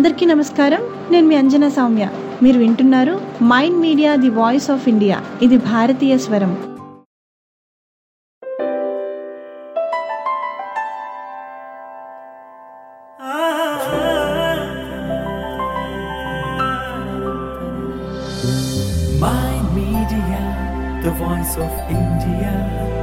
అందరికీ నమస్కారం నేను మీ అంజనా సౌమ్య మీరు వింటున్నారు mind media the voice of India ఇది భారతీయ స్వరం Mind Media, the voice of India.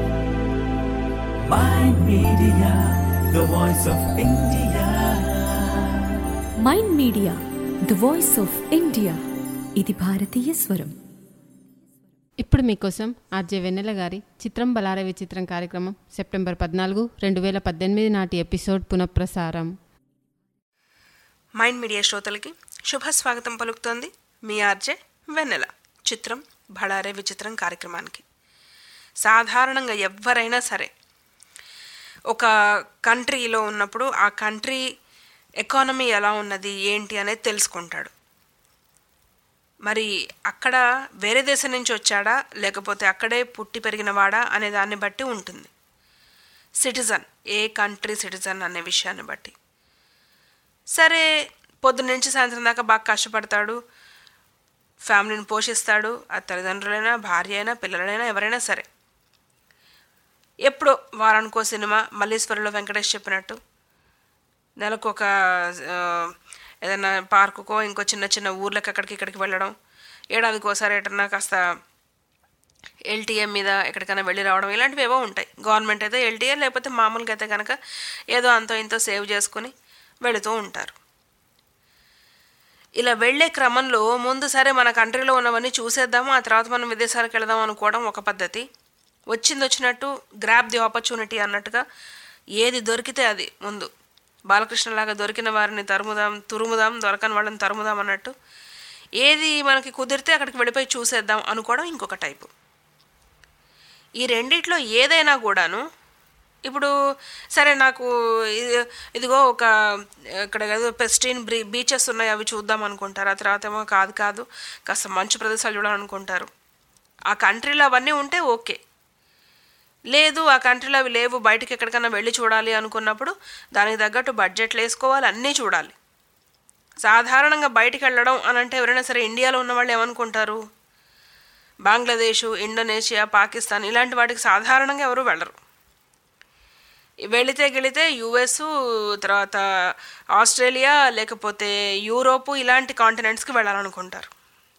Mind Media, the voice of India. Mind media the voice of India ఇది భారతీయ స్వరం ఇప్పుడు మీకోసం ఆర్జే వెన్నెల గారి చిత్రం బలార విచిత్రం కార్యక్రమం సెప్టెంబర్ పద్నాలుగు రెండు వేల పద్దెనిమిది నాటి ఎపిసోడ్ పునఃప్రసారం మైండ్ మీడియా శ్రోతలకి శుభ స్వాగతం పలుకుతోంది మీ ఆర్జే వెన్నెల చిత్రం భళారే విచిత్రం కార్యక్రమానికి సాధారణంగా ఎవరైనా సరే ఒక కంట్రీలో ఉన్నప్పుడు ఆ కంట్రీ ఎకానమీ ఎలా ఉన్నది ఏంటి అనేది తెలుసుకుంటాడు మరి అక్కడ వేరే దేశం నుంచి వచ్చాడా లేకపోతే అక్కడే పుట్టి పెరిగినవాడా అనే దాన్ని బట్టి ఉంటుంది సిటిజన్ ఏ కంట్రీ సిటిజన్ అనే విషయాన్ని బట్టి సరే పొద్దున్న నుంచి సాయంత్రం దాకా బాగా కష్టపడతాడు ఫ్యామిలీని పోషిస్తాడు ఆ తల్లిదండ్రులైనా భార్య అయినా పిల్లలైనా ఎవరైనా సరే ఎప్పుడో వారానికో సినిమా మల్లీశ్వరంలో వెంకటేష్ చెప్పినట్టు నెలకు ఒక ఆ, ఏదైనా పార్కుకో ఇంకో చిన్న చిన్న ఊర్లకు అక్కడికి ఇక్కడికి వెళ్ళడం ఏడాదికోసారి ఎటన్నా కాస్త ఎల్టీఏ మీద ఎక్కడికైనా వెళ్ళి రావడం ఇలాంటివి ఏవో ఉంటాయి గవర్నమెంట్ అయితే ఎల్టీఏ లేకపోతే మామూలుగా అయితే కనుక ఏదో అంతో ఇంతో సేవ్ చేసుకుని వెళుతూ ఉంటారు ఇలా వెళ్ళే క్రమంలో ముందు సరే మన కంట్రీలో ఉన్నవన్నీ చూసేద్దాము ఆ తర్వాత మనం విదేశాలకు వెళదాం అనుకోవడం ఒక పద్ధతి వచ్చింది వచ్చినట్టు గ్రాప్ ది ఆపర్చునిటీ అన్నట్టుగా ఏది దొరికితే అది ముందు బాలకృష్ణలాగా దొరికిన వారిని తరుముదాం తురుముదాం దొరకని వాళ్ళని తరుముదాం అన్నట్టు ఏది మనకి కుదిరితే అక్కడికి వెళ్ళిపోయి చూసేద్దాం అనుకోవడం ఇంకొక టైపు ఈ రెండిట్లో ఏదైనా కూడాను ఇప్పుడు సరే నాకు ఇది- ఇదిగో ఒక ఇక్కడ ఏదో పెస్టీన్ బ్రీ బీచెస్ ఉన్నాయి అవి చూద్దాం అనుకుంటారు ఆ తర్వాత ఏమో కాదు కాదు కాస్త మంచు ప్రదేశాలు చూడాలనుకుంటారు ఆ కంట్రీలో అవన్నీ ఉంటే ఓకే లేదు ఆ కంట్రీలో అవి లేవు బయటికి ఎక్కడికైనా వెళ్ళి చూడాలి అనుకున్నప్పుడు దానికి తగ్గట్టు బడ్జెట్లు వేసుకోవాలి అన్నీ చూడాలి సాధారణంగా బయటికి వెళ్ళడం అని అంటే ఎవరైనా సరే ఇండియాలో ఉన్న వాళ్ళు ఏమనుకుంటారు బంగ్లాదేశ్ ఇండోనేషియా పాకిస్తాన్ ఇలాంటి వాటికి సాధారణంగా ఎవరు వెళ్ళరు వెళితే గెళితే యుఎస్ తర్వాత ఆస్ట్రేలియా లేకపోతే యూరోపు ఇలాంటి కాంటినెంట్స్కి వెళ్ళాలనుకుంటారు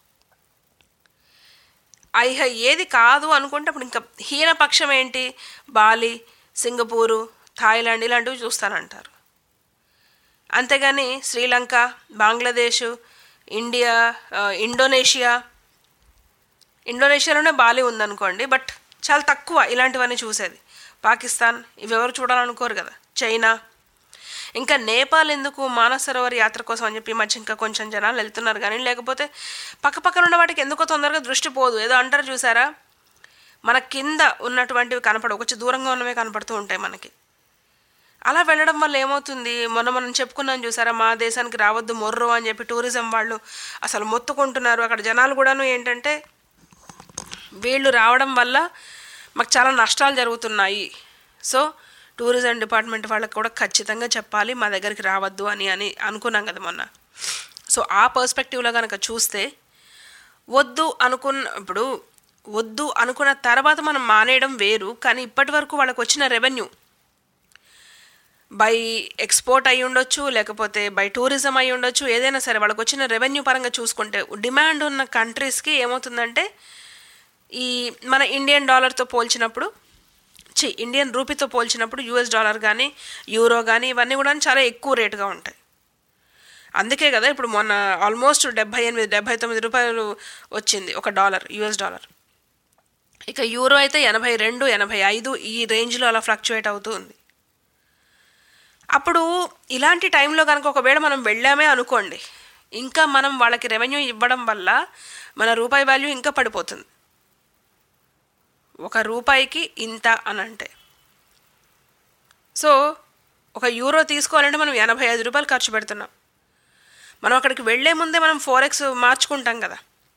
అయిహ ఏది కాదు అనుకుంటే అప్పుడు ఇంకా హీనపక్షం ఏంటి బాలి సింగపూరు థాయిలాండ్ ఇలాంటివి చూస్తానంటారు అంతేగాని శ్రీలంక బంగ్లాదేశ్ ఇండియా ఆ, ఇండోనేషియా ఇండోనేషియాలోనే బాలి ఉందనుకోండి బట్ చాలా తక్కువ ఇలాంటివన్నీ చూసేది పాకిస్తాన్ ఇవి ఎవరు చూడాలనుకోరు కదా చైనా ఇంకా నేపాల్ ఎందుకు మానస సరోవర్ యాత్ర కోసం అని చెప్పి ఈ మధ్య ఇంకా కొంచెం జనాలు వెళ్తున్నారు కానీ లేకపోతే పక్కపక్కన ఉన్న వాటికి ఎందుకో తొందరగా దృష్టి పోదు ఏదో అంటారు చూసారా మన కింద ఉన్నటువంటివి కనపడవు కొంచెం దూరంగా ఉన్నవే కనపడుతూ ఉంటాయి మనకి అలా వెళ్ళడం వల్ల ఏమవుతుంది మొన్న మనం చెప్పుకున్నాం చూసారా మా దేశానికి రావద్దు మొర్రో అని చెప్పి టూరిజం వాళ్ళు అసలు మొత్తుకుంటున్నారు అక్కడ జనాలు కూడాను ఏంటంటే వీళ్ళు రావడం వల్ల మాకు చాలా నష్టాలు జరుగుతున్నాయి సో టూరిజం డిపార్ట్మెంట్ వాళ్ళకి కూడా ఖచ్చితంగా చెప్పాలి మా దగ్గరికి రావద్దు అని అని అనుకున్నాం కదా మొన్న సో ఆ పర్స్పెక్టివ్లో కనుక చూస్తే వద్దు అనుకున్న ఇప్పుడు వద్దు అనుకున్న తర్వాత మనం మానేయడం వేరు కానీ ఇప్పటి వరకు వాళ్ళకి వచ్చిన రెవెన్యూ బై ఎక్స్పోర్ట్ అయి ఉండొచ్చు లేకపోతే బై టూరిజం అయి ఉండొచ్చు ఏదైనా సరే వాళ్ళకి వచ్చిన రెవెన్యూ పరంగా చూసుకుంటే డిమాండ్ ఉన్న కంట్రీస్కి ఏమవుతుందంటే ఈ మన ఇండియన్ డాలర్తో పోల్చినప్పుడు చి ఇండియన్ రూపీతో పోల్చినప్పుడు యూఎస్ డాలర్ కానీ యూరో కానీ ఇవన్నీ కూడా చాలా ఎక్కువ రేటుగా ఉంటాయి అందుకే కదా ఇప్పుడు మొన్న ఆల్మోస్ట్ డెబ్బై ఎనిమిది డెబ్బై తొమ్మిది రూపాయలు వచ్చింది ఒక డాలర్ యూఎస్ డాలర్ ఇక యూరో అయితే ఎనభై రెండు ఎనభై ఐదు ఈ రేంజ్లో అలా ఫ్లక్చువేట్ అవుతూ ఉంది అప్పుడు ఇలాంటి టైంలో కనుక ఒకవేళ మనం వెళ్ళామే అనుకోండి ఇంకా మనం వాళ్ళకి రెవెన్యూ ఇవ్వడం వల్ల మన రూపాయి వాల్యూ ఇంకా పడిపోతుంది ఒక రూపాయికి ఇంత అని అంటే సో ఒక యూరో తీసుకోవాలంటే మనం ఎనభై ఐదు రూపాయలు ఖర్చు పెడుతున్నాం మనం అక్కడికి వెళ్ళే ముందే మనం ఫోర్ ఎక్స్ మార్చుకుంటాం కదా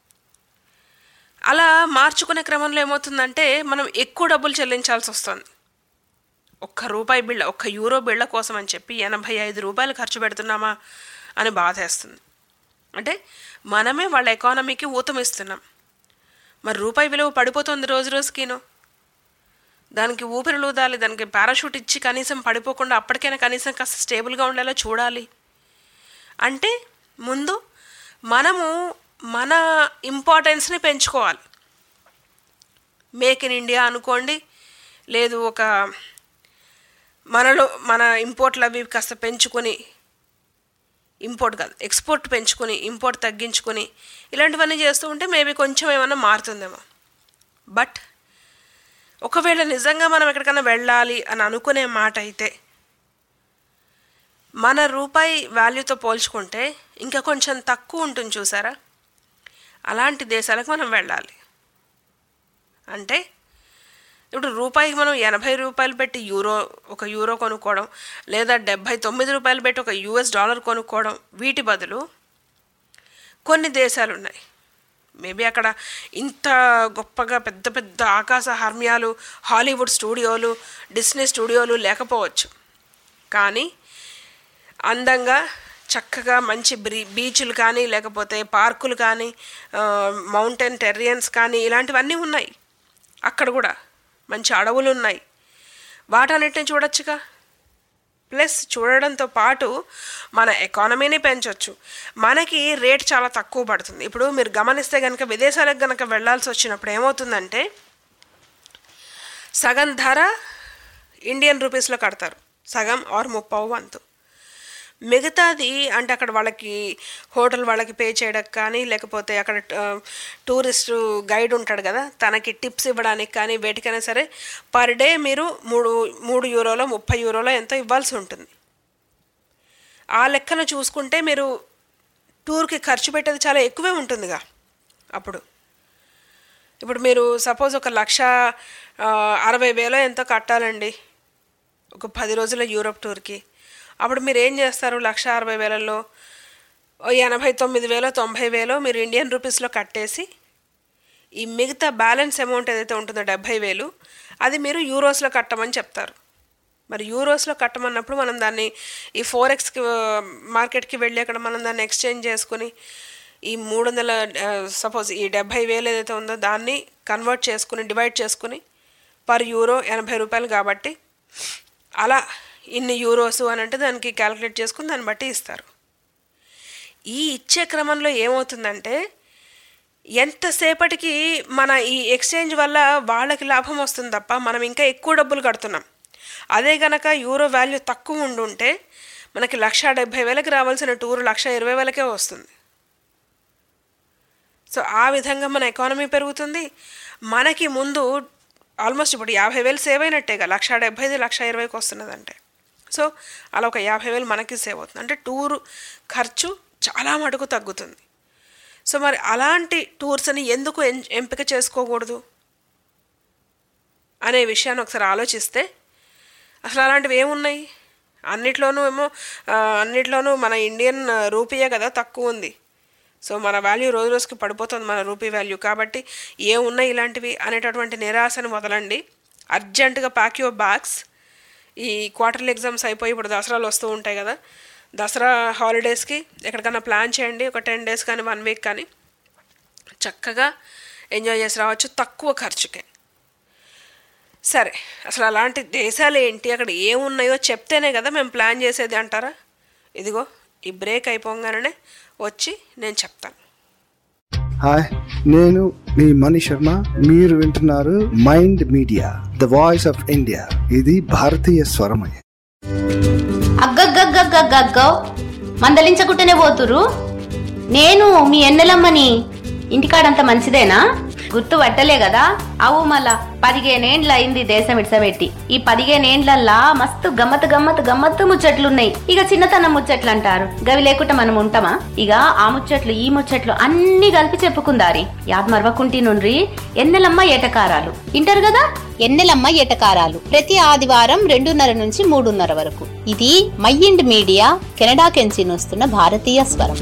అలా మార్చుకునే క్రమంలో ఏమవుతుందంటే మనం ఎక్కువ డబ్బులు చెల్లించాల్సి వస్తుంది ఒక్క రూపాయి బిళ్ళ ఒక్క యూరో బిళ్ళ కోసం అని చెప్పి ఎనభై ఐదు రూపాయలు ఖర్చు పెడుతున్నామా అని బాధేస్తుంది అంటే మనమే వాళ్ళ ఎకానమీకి ఊతమిస్తున్నాం మరి రూపాయి విలువ పడిపోతుంది రోజు రోజుకిను దానికి ఊపిరి ఊదాలి దానికి పారాషూట్ ఇచ్చి కనీసం పడిపోకుండా అప్పటికైనా కనీసం కాస్త స్టేబుల్గా ఉండేలా చూడాలి అంటే ముందు మనము మన ఇంపార్టెన్స్ని పెంచుకోవాలి మేక్ ఇన్ ఇండియా అనుకోండి లేదు ఒక మనలో మన ఇంపోర్ట్లు అవి కాస్త పెంచుకొని ఇంపోర్ట్ కాదు ఎక్స్పోర్ట్ పెంచుకొని ఇంపోర్ట్ తగ్గించుకొని ఇలాంటివన్నీ చేస్తూ ఉంటే మేబీ కొంచెం ఏమైనా మారుతుందేమో బట్ ఒకవేళ నిజంగా మనం ఎక్కడికైనా వెళ్ళాలి అని అనుకునే మాట అయితే మన రూపాయి వాల్యూతో పోల్చుకుంటే ఇంకా కొంచెం తక్కువ ఉంటుంది చూసారా అలాంటి దేశాలకు మనం వెళ్ళాలి అంటే ఇప్పుడు రూపాయికి మనం ఎనభై రూపాయలు పెట్టి యూరో ఒక యూరో కొనుక్కోవడం లేదా డెబ్భై తొమ్మిది రూపాయలు పెట్టి ఒక యూఎస్ డాలర్ కొనుక్కోవడం వీటి బదులు కొన్ని దేశాలు ఉన్నాయి మేబీ అక్కడ ఇంత గొప్పగా పెద్ద పెద్ద ఆకాశ హర్మ్యాలు హాలీవుడ్ స్టూడియోలు డిస్నీ స్టూడియోలు లేకపోవచ్చు కానీ అందంగా చక్కగా మంచి బ్రీ బీచ్లు కానీ లేకపోతే పార్కులు కానీ మౌంటైన్ టెర్రియన్స్ కానీ ఇలాంటివన్నీ ఉన్నాయి అక్కడ కూడా మంచి అడవులు ఉన్నాయి వాటన్నిటిని చూడొచ్చుగా ప్లస్ చూడడంతో పాటు మన ఎకానమీని పెంచవచ్చు మనకి రేట్ చాలా తక్కువ పడుతుంది ఇప్పుడు మీరు గమనిస్తే కనుక విదేశాలకు కనుక వెళ్ళాల్సి వచ్చినప్పుడు ఏమవుతుందంటే సగం ధర ఇండియన్ రూపీస్లో కడతారు సగం ఆర్ ముప్పావు వంతు మిగతాది అంటే అక్కడ వాళ్ళకి హోటల్ వాళ్ళకి పే చేయడానికి కానీ లేకపోతే అక్కడ టూరిస్ట్ గైడ్ ఉంటాడు కదా తనకి టిప్స్ ఇవ్వడానికి కానీ వేటికైనా సరే పర్ డే మీరు మూడు మూడు యూరోలో ముప్పై యూరోలో ఎంతో ఇవ్వాల్సి ఉంటుంది ఆ లెక్కన చూసుకుంటే మీరు టూర్కి ఖర్చు పెట్టేది చాలా ఎక్కువే ఉంటుందిగా అప్పుడు ఇప్పుడు మీరు సపోజ్ ఒక లక్ష ఆ, అరవై వేలో ఎంతో కట్టాలండి ఒక పది రోజుల యూరోప్ టూర్కి అప్పుడు మీరు ఏం చేస్తారు లక్ష అరవై వేలలో ఓ ఎనభై తొమ్మిది వేలో తొంభై వేలో మీరు ఇండియన్ రూపీస్లో కట్టేసి ఈ మిగతా బ్యాలెన్స్ అమౌంట్ ఏదైతే ఉంటుందో డెబ్భై వేలు అది మీరు యూరోస్లో కట్టమని చెప్తారు మరి యూరోస్లో కట్టమన్నప్పుడు మనం దాన్ని ఈ ఫోర్ ఎక్స్కి మార్కెట్కి వెళ్ళి అక్కడ మనం దాన్ని ఎక్స్చేంజ్ చేసుకుని ఈ మూడు వందల సపోజ్ ఈ డెబ్భై వేలు ఏదైతే ఉందో దాన్ని కన్వర్ట్ చేసుకుని డివైడ్ చేసుకుని పర్ యూరో ఎనభై రూపాయలు కాబట్టి అలా ఇన్ని యూరోస్ అని అంటే దానికి క్యాలిక్యులేట్ చేసుకుని దాన్ని బట్టి ఇస్తారు ఈ ఇచ్చే క్రమంలో ఏమవుతుందంటే ఎంతసేపటికి మన ఈ ఎక్స్చేంజ్ వల్ల వాళ్ళకి లాభం వస్తుంది తప్ప మనం ఇంకా ఎక్కువ డబ్బులు కడుతున్నాం అదే గనక యూరో వాల్యూ తక్కువ ఉండుంటే మనకి లక్ష డెబ్భై వేలకి రావాల్సిన టూరు లక్ష ఇరవై వేలకే వస్తుంది సో ఆ విధంగా మన ఎకానమీ పెరుగుతుంది మనకి ముందు ఆల్మోస్ట్ ఇప్పుడు యాభై వేలు సేవ్ అయినట్టేగా లక్ష డెబ్బైది లక్ష ఇరవైకి వస్తున్నదంటే సో అలా ఒక యాభై వేలు మనకి సేవ్ అవుతుంది అంటే టూరు ఖర్చు చాలా మటుకు తగ్గుతుంది సో మరి అలాంటి టూర్స్ని ఎందుకు ఎన్- ఎంపిక చేసుకోకూడదు అనే విషయాన్ని ఒకసారి ఆలోచిస్తే అసలు అలాంటివి ఏమున్నాయి అన్నిట్లోనూ ఏమో ఆ, అన్నిట్లోనూ మన ఇండియన్ రూపీయే కదా తక్కువ ఉంది సో మన వాల్యూ రోజు రోజుకి పడిపోతుంది మన రూపీ వాల్యూ కాబట్టి ఏమున్నాయి ఇలాంటివి అనేటటువంటి నిరాశను వదలండి అర్జెంటుగా ప్యాక్ యువర్ బ్యాగ్స్ ఈ క్వార్టర్లీ ఎగ్జామ్స్ అయిపోయి ఇప్పుడు దసరాలు వస్తూ ఉంటాయి కదా దసరా హాలిడేస్కి ఎక్కడికైనా ప్లాన్ చేయండి ఒక టెన్ డేస్ కానీ వన్ వీక్ కానీ చక్కగా ఎంజాయ్ చేసి రావచ్చు తక్కువ ఖర్చుకే సరే అసలు అలాంటి దేశాలు ఏంటి అక్కడ ఏమున్నాయో చెప్తేనే కదా మేము ప్లాన్ చేసేది అంటారా ఇదిగో ఈ బ్రేక్ అయిపోగానే వచ్చి నేను చెప్తాను హాయ్ నేను మీ మణి శర్మ మీరు వింటున్నారు mind media the voice of India ఇది భారతీయ స్వరమయ అగ్గగ్గగ్గగ్గగ్గో మందలించకుంటేనే పోతురు నేను మీ ఎన్నెలమ్మని ఇంటికాడంత మంచిదేనా గుర్తు పట్టలే కదా అవు మళ్ళా పదిహేనేండ్ల అయింది దేశం ఇడ్సబెట్టి ఈ పదిహేనేండ్లల్లా మస్తు గమ్మత్ గమ్మత్ గమ్మత్తు ముచ్చట్లున్నాయి ఇక చిన్నతనం ముచ్చట్లు అంటారు గవి లేకుండా మనం ఉంటామా ఇక ఆ ముచ్చట్లు ఈ ముచ్చట్లు అన్ని కలిపి చెప్పుకుందారి యాద్ మరవకుంటి నుండ్రి ఎన్నెలమ్మ ఏటకారాలు ఇంటారు కదా ఎన్నెలమ్మ ఏటకారాలు ప్రతి ఆదివారం రెండున్నర నుంచి మూడున్నర వరకు ఇది మైండ్ మీడియా కెనడా కెంచి వస్తున్న భారతీయ స్వరం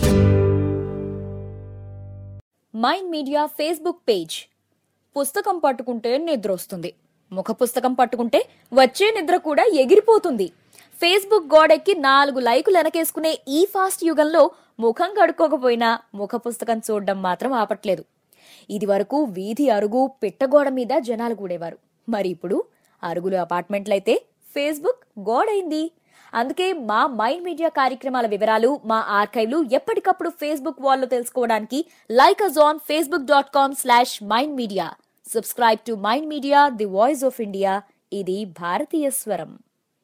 మైండ్ మీడియా ఫేస్బుక్ పేజ్ పుస్తకం పట్టుకుంటే నిద్ర వస్తుంది ముఖ పుస్తకం పట్టుకుంటే వచ్చే నిద్ర కూడా ఎగిరిపోతుంది ఫేస్బుక్ గోడెక్కి నాలుగు లైకులు వెనకేసుకునే ఈ ఫాస్ట్ యుగంలో ముఖం కడుక్కోకపోయినా ముఖ పుస్తకం చూడడం మాత్రం ఆపట్లేదు ఇది వరకు వీధి అరుగు పిట్టగోడ మీద జనాలు కూడేవారు మరి ఇప్పుడు అరుగులు అపార్ట్మెంట్లయితే ఫేస్బుక్ గోడైంది అందుకే మా మైండ్ మీడియా కార్యక్రమాల వివరాలు మా ఆర్కైవ్లు ఎప్పటికప్పుడు ఫేస్బుక్ వాల్లో తెలుసుకోవడానికి like us on Facebook dot com slash mind media subscribe to mind media the voice of India ఇది భారతీయ స్వరం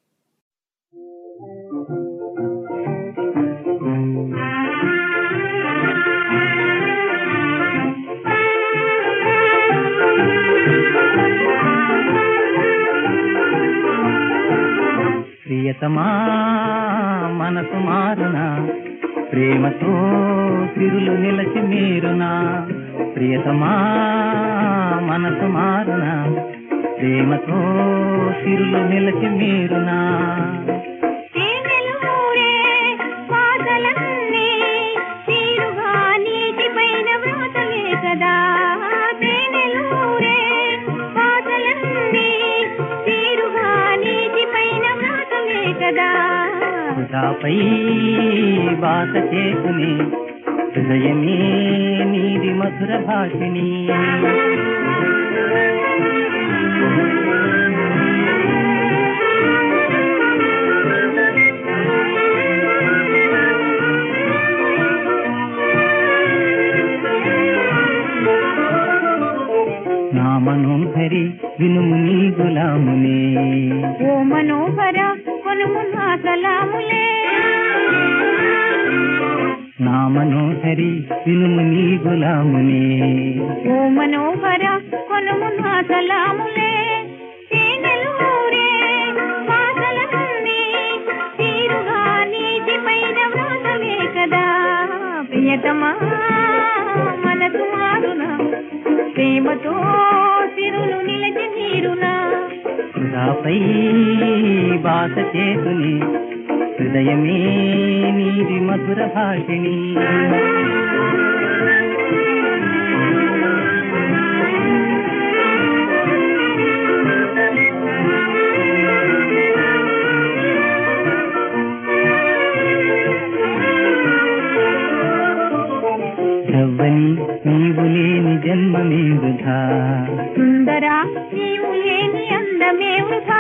ప్రియతమా మనసు మారునా ప్రేమతో తిరులు నిలచి మీరునా ప్రియతమా మనసు మారునా ప్రేమతో తిరులు నిలచి మీరునా హృదాపై బాస చేసుని హృదయమే నీది మధుర భాషిణి నా మనోహరి వినుము నీ గులామునే ఓ మనోహర కొనుము నా సలాములే నా మనోహరి వినుము నీ గులామునే ఓ మనోహర కొనుము నా సలాములే తేనెలూరే వాసలన్నీ తీరుగా నీటి పైన వ్రాతలే కదా ప్రియతమా మనసు మారునా ప్రేమతో తిరులు నిలచి నీరునా హృదాపై బాస చేసుని హృదయమే నీది మధుర భాషిణి రవ్వని నీవు లేని జన్మమే వృధా సుందరా నీవు లేని అందమే వృధా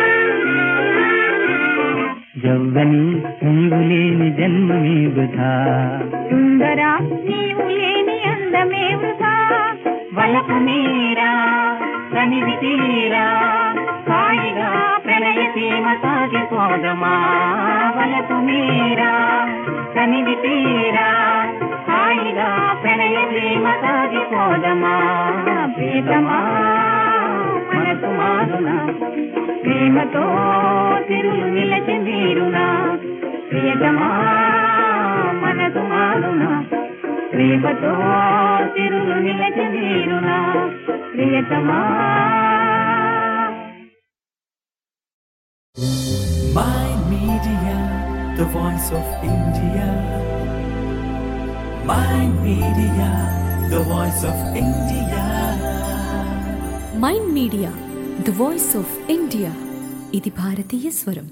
జవ్వని నీవు లేని జన్మమే వృధా సుందరా నీవు లేని అందమే వృధా వలపు మీరా కనివి తీరా హాయిగా ప్రణయ సీమ సాగిపోదమా వలపు మీరా కనివి తీరా హాయిగా ప్రణయ సీమ సాగిపోదమా ప్రియతమా మనసు మారునా ప్రేమతో తిరులు నిలచి నీరునా ప్రియతమా మనసు మారునా ప్రేమతో తిరులు నిలచి నీరునా ప్రియతమా Mind Media, the voice of India. Mind Media, the voice of India. Mind media the voice of India ఇది భారతీయ స్వరం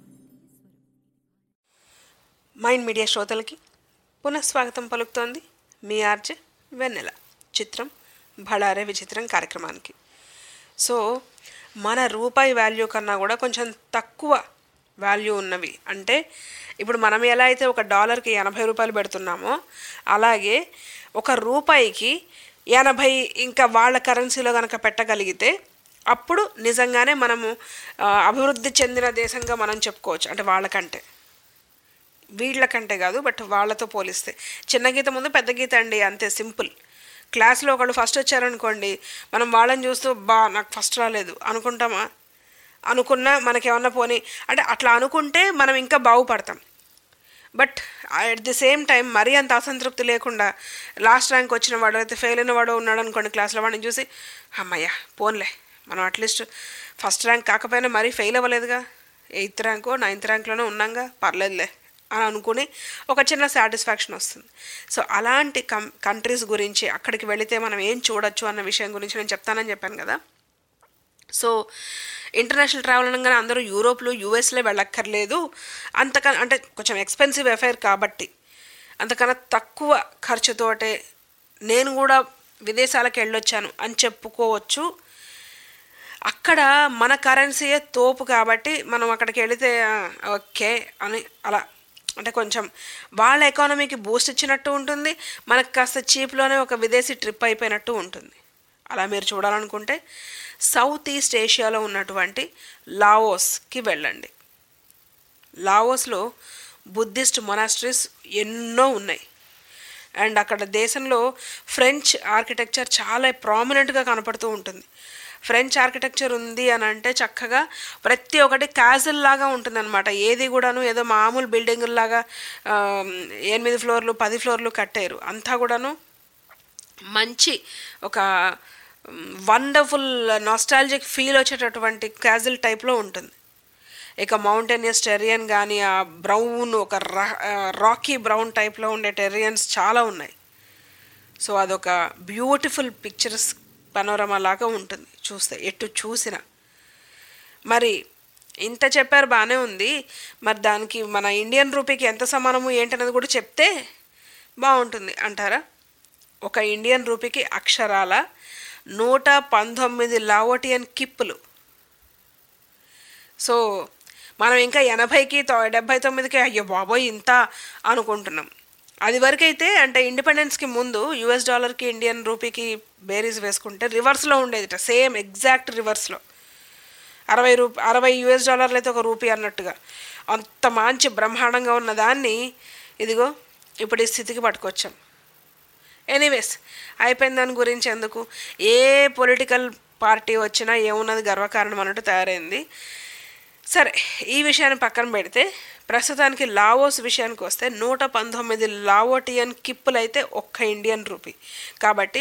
మైండ్ మీడియా శ్రోతలకి పునఃస్వాగతం పలుకుతోంది మీ ఆర్జే వెన్నెల చిత్రం బళారే విచిత్రం కార్యక్రమానికి సో మన రూపాయి వాల్యూ కన్నా కూడా కొంచెం తక్కువ వాల్యూ ఉన్నవి అంటే ఇప్పుడు మనం ఎలా అయితే ఒక డాలర్కి ఎనభై రూపాయలు పెడుతున్నామో అలాగే ఒక రూపాయికి ఎనభై ఇంకా వాళ్ళ కరెన్సీలో కనుక పెట్టగలిగితే అప్పుడు నిజంగానే మనము ఆ, అభివృద్ధి చెందిన దేశంగా మనం చెప్పుకోవచ్చు అంటే వాళ్ళకంటే వీళ్ళకంటే కాదు బట్ వాళ్ళతో పోలిస్తే చిన్న గీత ముందు పెద్ద గీత అండి అంతే సింపుల్ క్లాస్లో ఒకళ్ళు ఫస్ట్ వచ్చారనుకోండి మనం వాళ్ళని చూస్తూ బా నాకు ఫస్ట్ రాలేదు అనుకుంటామా అనుకున్నా మనకేమన్నా పోనీ అంటే అట్లా అనుకుంటే మనం ఇంకా బాగుపడతాం but at the same time మరీ అంత అసంతృప్తి లేకుండా లాస్ట్ ర్యాంక్ వచ్చిన వాడు అయితే ఫెయిల్ అయిన వాడు ఉన్నాడు అనుకోండి క్లాస్లో వాడిని చూసి అమ్మయ్య పోన్లే మనం అట్లీస్ట్ ఫస్ట్ ర్యాంక్ కాకపోయినా మరీ ఫెయిల్ అవ్వలేదుగా ఎయిత్ ర్యాంకో నైన్త్ ర్యాంక్లోనే ఉన్నాగా పర్లేదులే అని అనుకుని ఒక చిన్న సాటిస్ఫాక్షన్ వస్తుంది సో అలాంటి కం కంట్రీస్ గురించి అక్కడికి వెళితే మనం ఏం చూడొచ్చు అన్న విషయం గురించి నేను చెప్తానని చెప్పాను కదా సో ఇంటర్నేషనల్ ట్రావెల్ అనగానే అందరూ యూరోప్లో యూఎస్లో వెళ్ళక్కర్లేదు అంతకన్నా అంటే కొంచెం ఎక్స్పెన్సివ్ అఫైర్ కాబట్టి అంతకన్నా తక్కువ ఖర్చుతోటే నేను కూడా విదేశాలకు వెళ్ళొచ్చాను అని చెప్పుకోవచ్చు అక్కడ మన కరెన్సీయే తోపు కాబట్టి మనం అక్కడికి వెళితే ఆ, ఓకే అని అలా అంటే కొంచెం వాళ్ళ ఎకానమీకి బూస్ట్ ఇచ్చినట్టు ఉంటుంది మనకు కాస్త చీప్లోనే ఒక విదేశీ ట్రిప్ అయిపోయినట్టు ఉంటుంది అలా మీరు చూడాలనుకుంటే సౌత్ ఈస్ట్ ఏషియాలో ఉన్నటువంటి లావోస్కి వెళ్ళండి లావోస్లో బుద్ధిస్ట్ మొనాస్ట్రీస్ ఎన్నో ఉన్నాయి అండ్ అక్కడ దేశంలో ఫ్రెంచ్ ఆర్కిటెక్చర్ చాలా ప్రామినెంట్గా కనపడుతూ ఉంటుంది ఫ్రెంచ్ ఆర్కిటెక్చర్ ఉంది అని అంటే చక్కగా ప్రతి ఒక్కటి క్యాజల్ లాగా ఉంటుందన్నమాట ఏది కూడాను ఏదో మామూలు బిల్డింగుల్లాగా ఆ, ఎనిమిది ఫ్లోర్లు పది ఫ్లోర్లు కట్టారు అంతా కూడాను మంచి ఒక వండర్ఫుల్ నాస్టాలజిక్ ఫీల్ వచ్చేటటువంటి క్యాజువల్ టైప్లో ఉంటుంది ఇక మౌంటైనియస్ టెరియన్ కానీ ఆ బ్రౌన్ ఒక రాకీ బ్రౌన్ టైప్లో ఉండే టెరియన్స్ చాలా ఉన్నాయి సో అదొక బ్యూటిఫుల్ పిక్చర్స్ పనోరమా లాగా ఉంటుంది చూస్తే ఎటు చూసినా మరి ఇంత చెప్పారు బాగానే ఉంది మరి దానికి మన ఇండియన్ రూపీకి ఎంత సమానము ఏంటనేది కూడా చెప్తే బాగుంటుంది అంటారా ఒక ఇండియన్ రూపీకి అక్షరాల నూట పంతొమ్మిది లావోటియన్ కిప్పులు సో మనం ఇంకా ఎనభైకి తొ- డెబ్భై తొమ్మిదికి అయ్యో బాబోయ్ ఇంత అనుకుంటున్నాం అది వరకైతే అంటే ఇండిపెండెన్స్కి ముందు యుఎస్ డాలర్కి ఇండియన్ రూపీకి బేరీస్ వేసుకుంటే రివర్స్లో ఉండేదిట సేమ్ ఎగ్జాక్ట్ రివర్స్లో అరవై రూ అరవై యుఎస్ డాలర్లు అయితే ఒక రూపీ అన్నట్టుగా అంత మంచి బ్రహ్మాండంగా ఉన్న దాన్ని ఇదిగో ఇప్పుడు ఈ స్థితికి పట్టుకొచ్చాం ఎనీవేస్ అయిపోయిన దాని గురించి ఎందుకు ఏ పొలిటికల్ పార్టీ వచ్చినా ఏమున్నది గర్వకారణం అన్నట్టు తయారైంది సరే ఈ విషయాన్ని పక్కన పెడితే ప్రస్తుతానికి లావోస్ విషయానికి వస్తే నూట పంతొమ్మిది లావోటియన్ కిప్పులు అయితే ఒక్క ఇండియన్ రూపీ కాబట్టి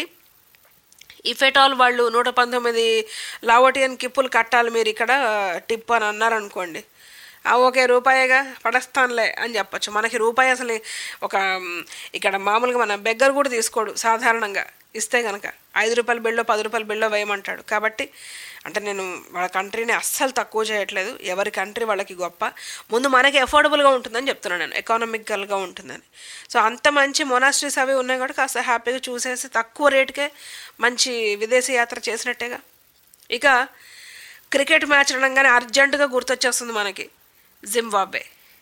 ఇఫ్ ఎట్ ఆల్ వాళ్ళు నూట పంతొమ్మిది లావోటియన్ కిప్పులు కట్టాలి మీరు ఇక్కడ టిప్ అని అన్నారనుకోండి ఆ ఓకే రూపాయిగా పడస్తానులే అని చెప్పొచ్చు మనకి రూపాయి అసలు ఒక మ్, ఇక్కడ మామూలుగా మన బెగ్గర కూడా తీసుకోడు సాధారణంగా ఇస్తే కనుక ఐదు రూపాయల బిల్లో పది రూపాయల బిల్లో వేయమంటాడు కాబట్టి అంటే నేను వాళ్ళ కంట్రీని అస్సలు తక్కువ చేయట్లేదు ఎవరి కంట్రీ వాళ్ళకి గొప్ప ముందు మనకి అఫోర్డబుల్గా ఉంటుందని చెప్తున్నాను నేను ఎకానమికల్గా ఉంటుందని సో అంత మంచి మొనాస్ట్రీస్ అవి ఉన్నాయి కూడా కాస్త హ్యాపీగా చూసేసి తక్కువ రేటుకే మంచి విదేశీ యాత్ర చేసినట్టేగా ఇక క్రికెట్ మ్యాచ్ అనగానే అర్జెంటుగా గుర్తొచ్చేస్తుంది మనకి జింబాబే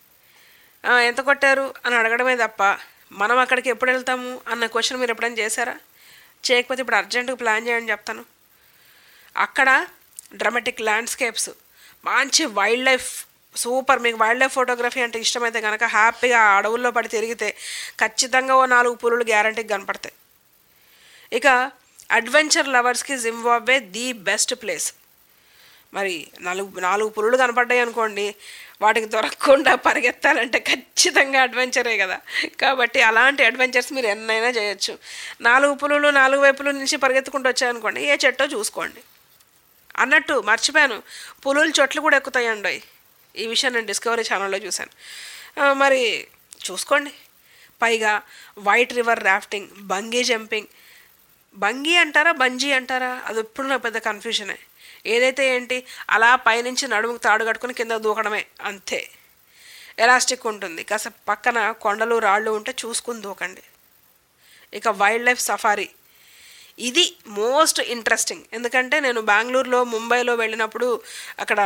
ఆ, ఎంత కొట్టారు అని అడగడమే తప్ప మనం అక్కడికి ఎప్పుడు వెళ్తాము అన్న క్వశ్చన్ మీరు ఎప్పుడైనా చేశారా చేయకపోతే ఇప్పుడు అర్జెంటుగా ప్లాన్ చేయండి చెప్తాను అక్కడ డ్రమాటిక్ ల్యాండ్స్కేప్స్ మంచి వైల్డ్ లైఫ్ సూపర్ మీకు వైల్డ్ లైఫ్ ఫోటోగ్రఫీ అంటే ఇష్టమైతే కనుక హ్యాపీగా ఆ అడవుల్లో పడి తిరిగితే ఖచ్చితంగా ఓ నాలుగు పులులు గ్యారంటీకి కనపడతాయి ఇక అడ్వెంచర్ లవర్స్కి జింబాబ్వే ది బెస్ట్ ప్లేస్ మరి నాలుగు నాలుగు పులులు కనపడ్డాయి అనుకోండి వాటికి దొరకకుండా పరిగెత్తాలంటే ఖచ్చితంగా అడ్వెంచరే కదా కాబట్టి అలాంటి అడ్వెంచర్స్ మీరు ఎన్నైనా చేయొచ్చు నాలుగు పులులు నాలుగు వైపుల నుంచి పరిగెత్తుకుంటూ వచ్చాయనుకోండి ఏ చెట్టో చూసుకోండి అన్నట్టు మర్చిపోయాను పులులు చెట్లు కూడా ఎక్కుతాయండి ఈ విషయం నేను డిస్కవరీ ఛానల్లో చూశాను ఆ, మరి చూసుకోండి పైగా white river rafting bungee jumping bungee అంటారా బంజీ అంటారా అది ఎప్పుడు నాకు పెద్ద కన్ఫ్యూజనే ఏదైతే ఏంటి అలా పైనుంచి నడుముకు తాడు కట్టుకుని కింద దూకడమే అంతే ఎలాస్టిక్ ఉంటుంది కాస్త పక్కన కొండలు రాళ్ళు ఉంటే చూసుకుని దూకండి ఇక వైల్డ్ లైఫ్ సఫారీ ఇది మోస్ట్ ఇంట్రెస్టింగ్ ఎందుకంటే నేను బెంగళూరులో ముంబైలో వెళ్ళినప్పుడు అక్కడ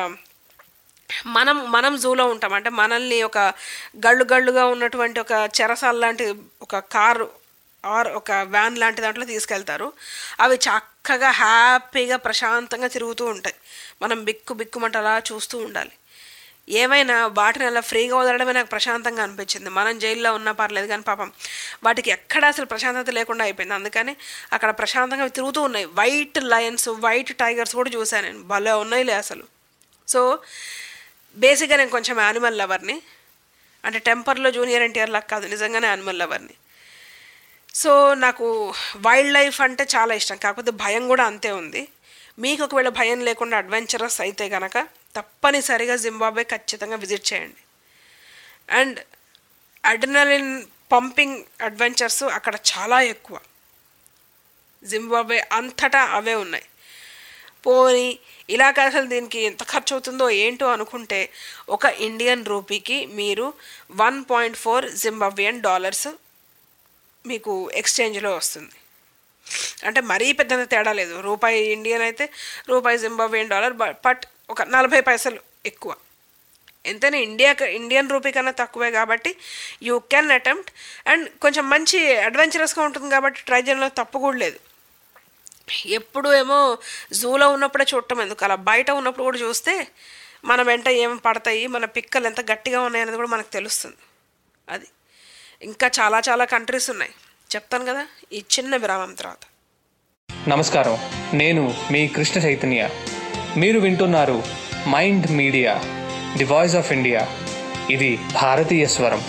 మనం మనం జూలో ఉంటాం అంటే మనల్ని ఒక గళ్ళు గళ్ళుగా ఉన్నటువంటి ఒక చెరసాల లాంటి ఒక కారు ఆర్ ఒక వ్యాన్ లాంటి దాంట్లో తీసుకెళ్తారు అవి చక్కగా హ్యాపీగా ప్రశాంతంగా తిరుగుతూ ఉంటాయి మనం బిక్కు బిక్కుమంట అలా చూస్తూ ఉండాలి ఏమైనా వాటిని అలా ఫ్రీగా వదలడమే నాకు ప్రశాంతంగా అనిపించింది మనం జైల్లో ఉన్నా పర్లేదు కానీ పాపం వాటికి ఎక్కడ అసలు ప్రశాంతత లేకుండా అయిపోయింది అందుకని అక్కడ ప్రశాంతంగా అవి తిరుగుతూ ఉన్నాయి వైట్ లయన్స్ వైట్ టైగర్స్ కూడా చూశాను నేను భలే ఉన్నాయిలే అసలు సో బేసిక్గా నేను కొంచెం యానిమల్ లవర్ని అంటే టెంపర్లో జూనియర్ ఎన్టీఆర్ లాగా కాదు నిజంగానే యానిమల్ లవర్ని సో నాకు వైల్డ్ లైఫ్ అంటే చాలా ఇష్టం కాకపోతే భయం కూడా అంతే ఉంది మీకు ఒకవేళ భయం లేకుండా అడ్వెంచరస్ అయితే కనుక తప్పనిసరిగా జింబాబే ఖచ్చితంగా విజిట్ చేయండి అండ్ అడ్రినలిన్ పంపింగ్ అడ్వెంచర్స్ అక్కడ చాలా ఎక్కువ జింబాబే అంతటా అవే ఉన్నాయి పోని ఇలాగ అసలు దీనికి ఎంత ఖర్చు అవుతుందో ఏంటో అనుకుంటే ఒక ఇండియన్ రూపీకి మీరు one point four Zimbabwean dollars మీకు ఎక్స్చేంజ్లో వస్తుంది అంటే మరీ పెద్ద తేడా లేదు రూపాయి ఇండియన్ అయితే రూపాయి జింబాబ్వియన్ డాలర్ బట్ ఒక నలభై పైసలు ఎక్కువ ఎంతైనా ఇండియా ఇండియన్ రూపీ కన్నా తక్కువే కాబట్టి యూ కెన్ అటెంప్ట్ అండ్ కొంచెం మంచి అడ్వెంచరస్గా ఉంటుంది కాబట్టి ట్రై చేయడంలో తప్పు కూడా లేదు ఎప్పుడు ఏమో జూలో ఉన్నప్పుడే చూడటం ఎందుకు అలా బయట ఉన్నప్పుడు కూడా చూస్తే మన వెంట ఏం పడతాయి మన పిక్కలు ఎంత గట్టిగా ఉన్నాయి అనేది కూడా మనకు తెలుస్తుంది అది ఇంకా చాలా చాలా కంట్రీస్ ఉన్నాయి చెప్తాను కదా ఈ చిన్న విరామం తర్వాత నమస్కారం నేను మీ కృష్ణ చైతన్య మీరు వింటున్నారు mind media the voice of India ఇది భారతీయ స్వరం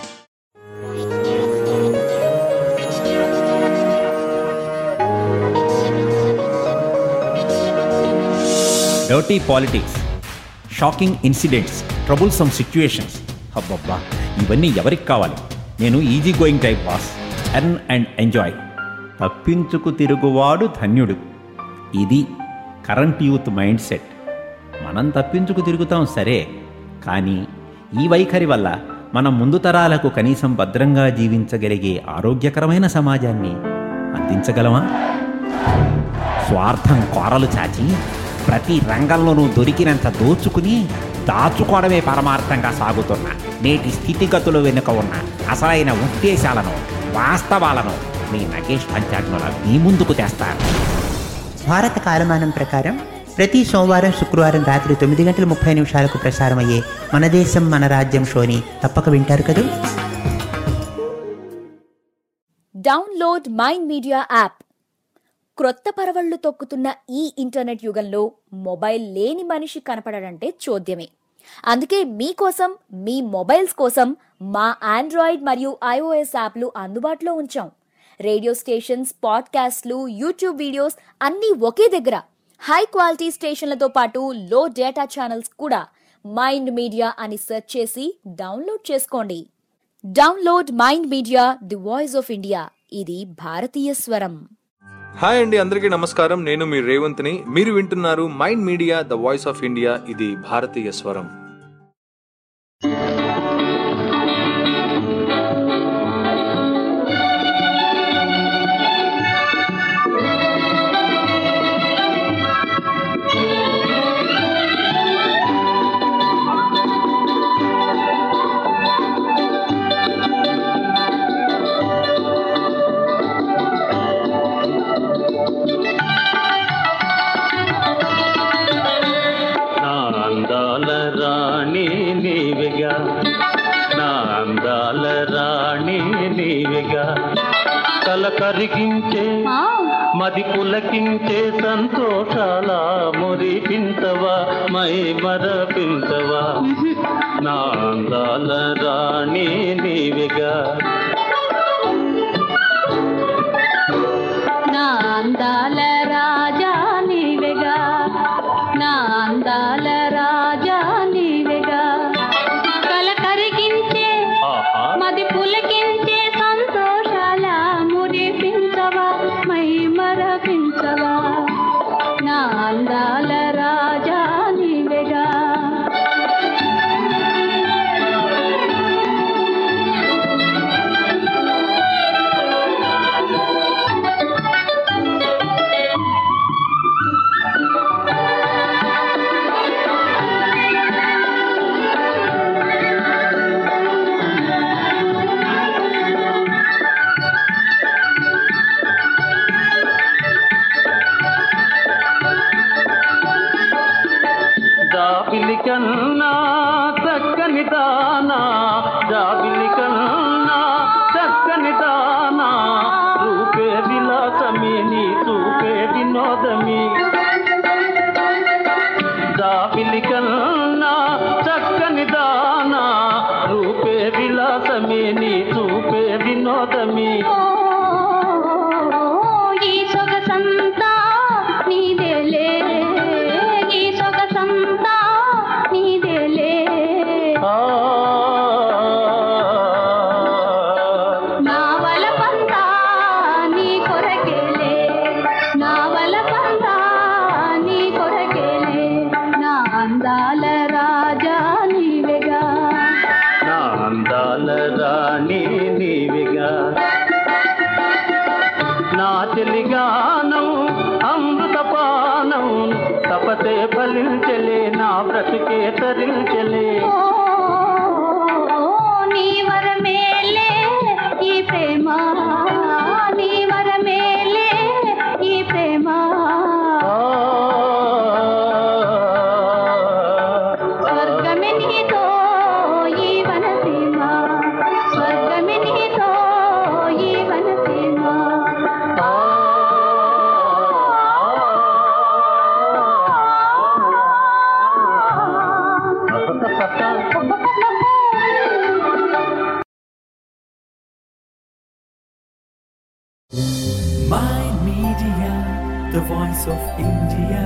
dirty politics shocking incidents troublesome situations అబ్బబ్బా ఇవన్నీ ఎవరికి కావాలి నేను easy going type boss earn and enjoy తప్పించుకు తిరుగువాడు ధన్యుడు ఇది కరెంట్ యూత్ మైండ్ సెట్ మనం తప్పించుకు తిరుగుతాం సరే కానీ ఈ వైఖరి వల్ల మనం ముందు తరాలకు కనీసం భద్రంగా జీవించగలిగే ఆరోగ్యకరమైన సమాజాన్ని అందించగలమా స్వార్థం కోరలు చాచి ప్రతి రంగంలోనూ దొరికినంత దోచుకుని దాచుకోవడమే పరమార్థంగా సాగుతున్న నేటి స్థితిగతులు వెనుక ఉన్న అసలైన ఉద్దేశాలను వాస్తవాలను మీ నగేష్ పంచాగ్నుల మీ ముందుకు తెస్తారు భారత కాలమానం ప్రకారం ప్రతి సోమవారం శుక్రవారం రాత్రి తొమ్మిది గంటల ముప్పై నిమిషాలకు ప్రసారమయ్యే మన దేశం మన రాజ్యం షోని తప్పక వింటారు కదూ డౌన్లోడ్ మైండ్ మీడియా యాప్ క్రొత్త పరవళ్లు తొక్కుతున్న ఈ ఇంటర్నెట్ యుగంలో మొబైల్ లేని మనిషి కనపడడంటే చోద్యమే అందుకే మీకోసం మీ మొబైల్స్ కోసం మా ఆండ్రాయిడ్ మరియు ఐఓఎస్ యాప్లు అందుబాటులో ఉంచాం రేడియో స్టేషన్స్ పాడ్కాస్ట్లు యూట్యూబ్ వీడియోస్ అన్నీ ఒకే దగ్గర హై క్వాలిటీ స్టేషన్లతో పాటు లో డేటా ఛానల్స్ కూడా మైండ్ మీడియా అని సెర్చ్ చేసి డౌన్లోడ్ చేసుకోండి download Mind media the voice of India ఇది భారతీయ స్వరం హాయ్ అండి అందరికీ నమస్కారం నేను మీ రేవంత్ని మీరు వింటున్నారు mind media the voice of India ఇది భారతీయ స్వరం నా అందాల రాణి నీవిగా నా అందాల రాణి నీవిగా కల కరిగించే మది పులకించే సంతోషాల మురిపించవా మై మరపించవా నా అందాల రాణి నీవిగా నా అందాల రాజా నీవెగా నా అందాల రాజా నీవెగా కల కరిగించే మది పులకించే సంతోషాల మురిపించవా మై మరపించవా నా అందాల రాజా నీవెగా జాబిలి కన్నా చక్కని దానా జాబిలి కన్నా చక్కని దానా రూపే విలాసమే నీ చూపే వినోదమి జాబిలి కన్నా చక్కని దానా రూపే విలాసమే నీ చూపే వినోదమి ఈ సొగసంతా నీదేలే ఈ సొగసంతా నీదేలే నా వలపంతా నీ కొరకేలే నా వలపంతా నీ తెలిగానం అమృతపానం తపతే ఫలించలే నా బ్రతుకే తరించలే నీ వరమేలే ఈ ప్రేమ నీ వరమేలే ఈ ప్రేమ స్వర్గమే నీతో ఈ వనసీమ స్వర్గమే నీతో ఈ వనసీమ Mind Media, the voice of India.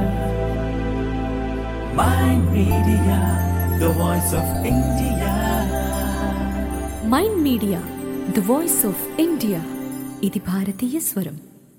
Mind Media, the voice of India. Mind media the voice of India ఇది భారతీయ స్వరం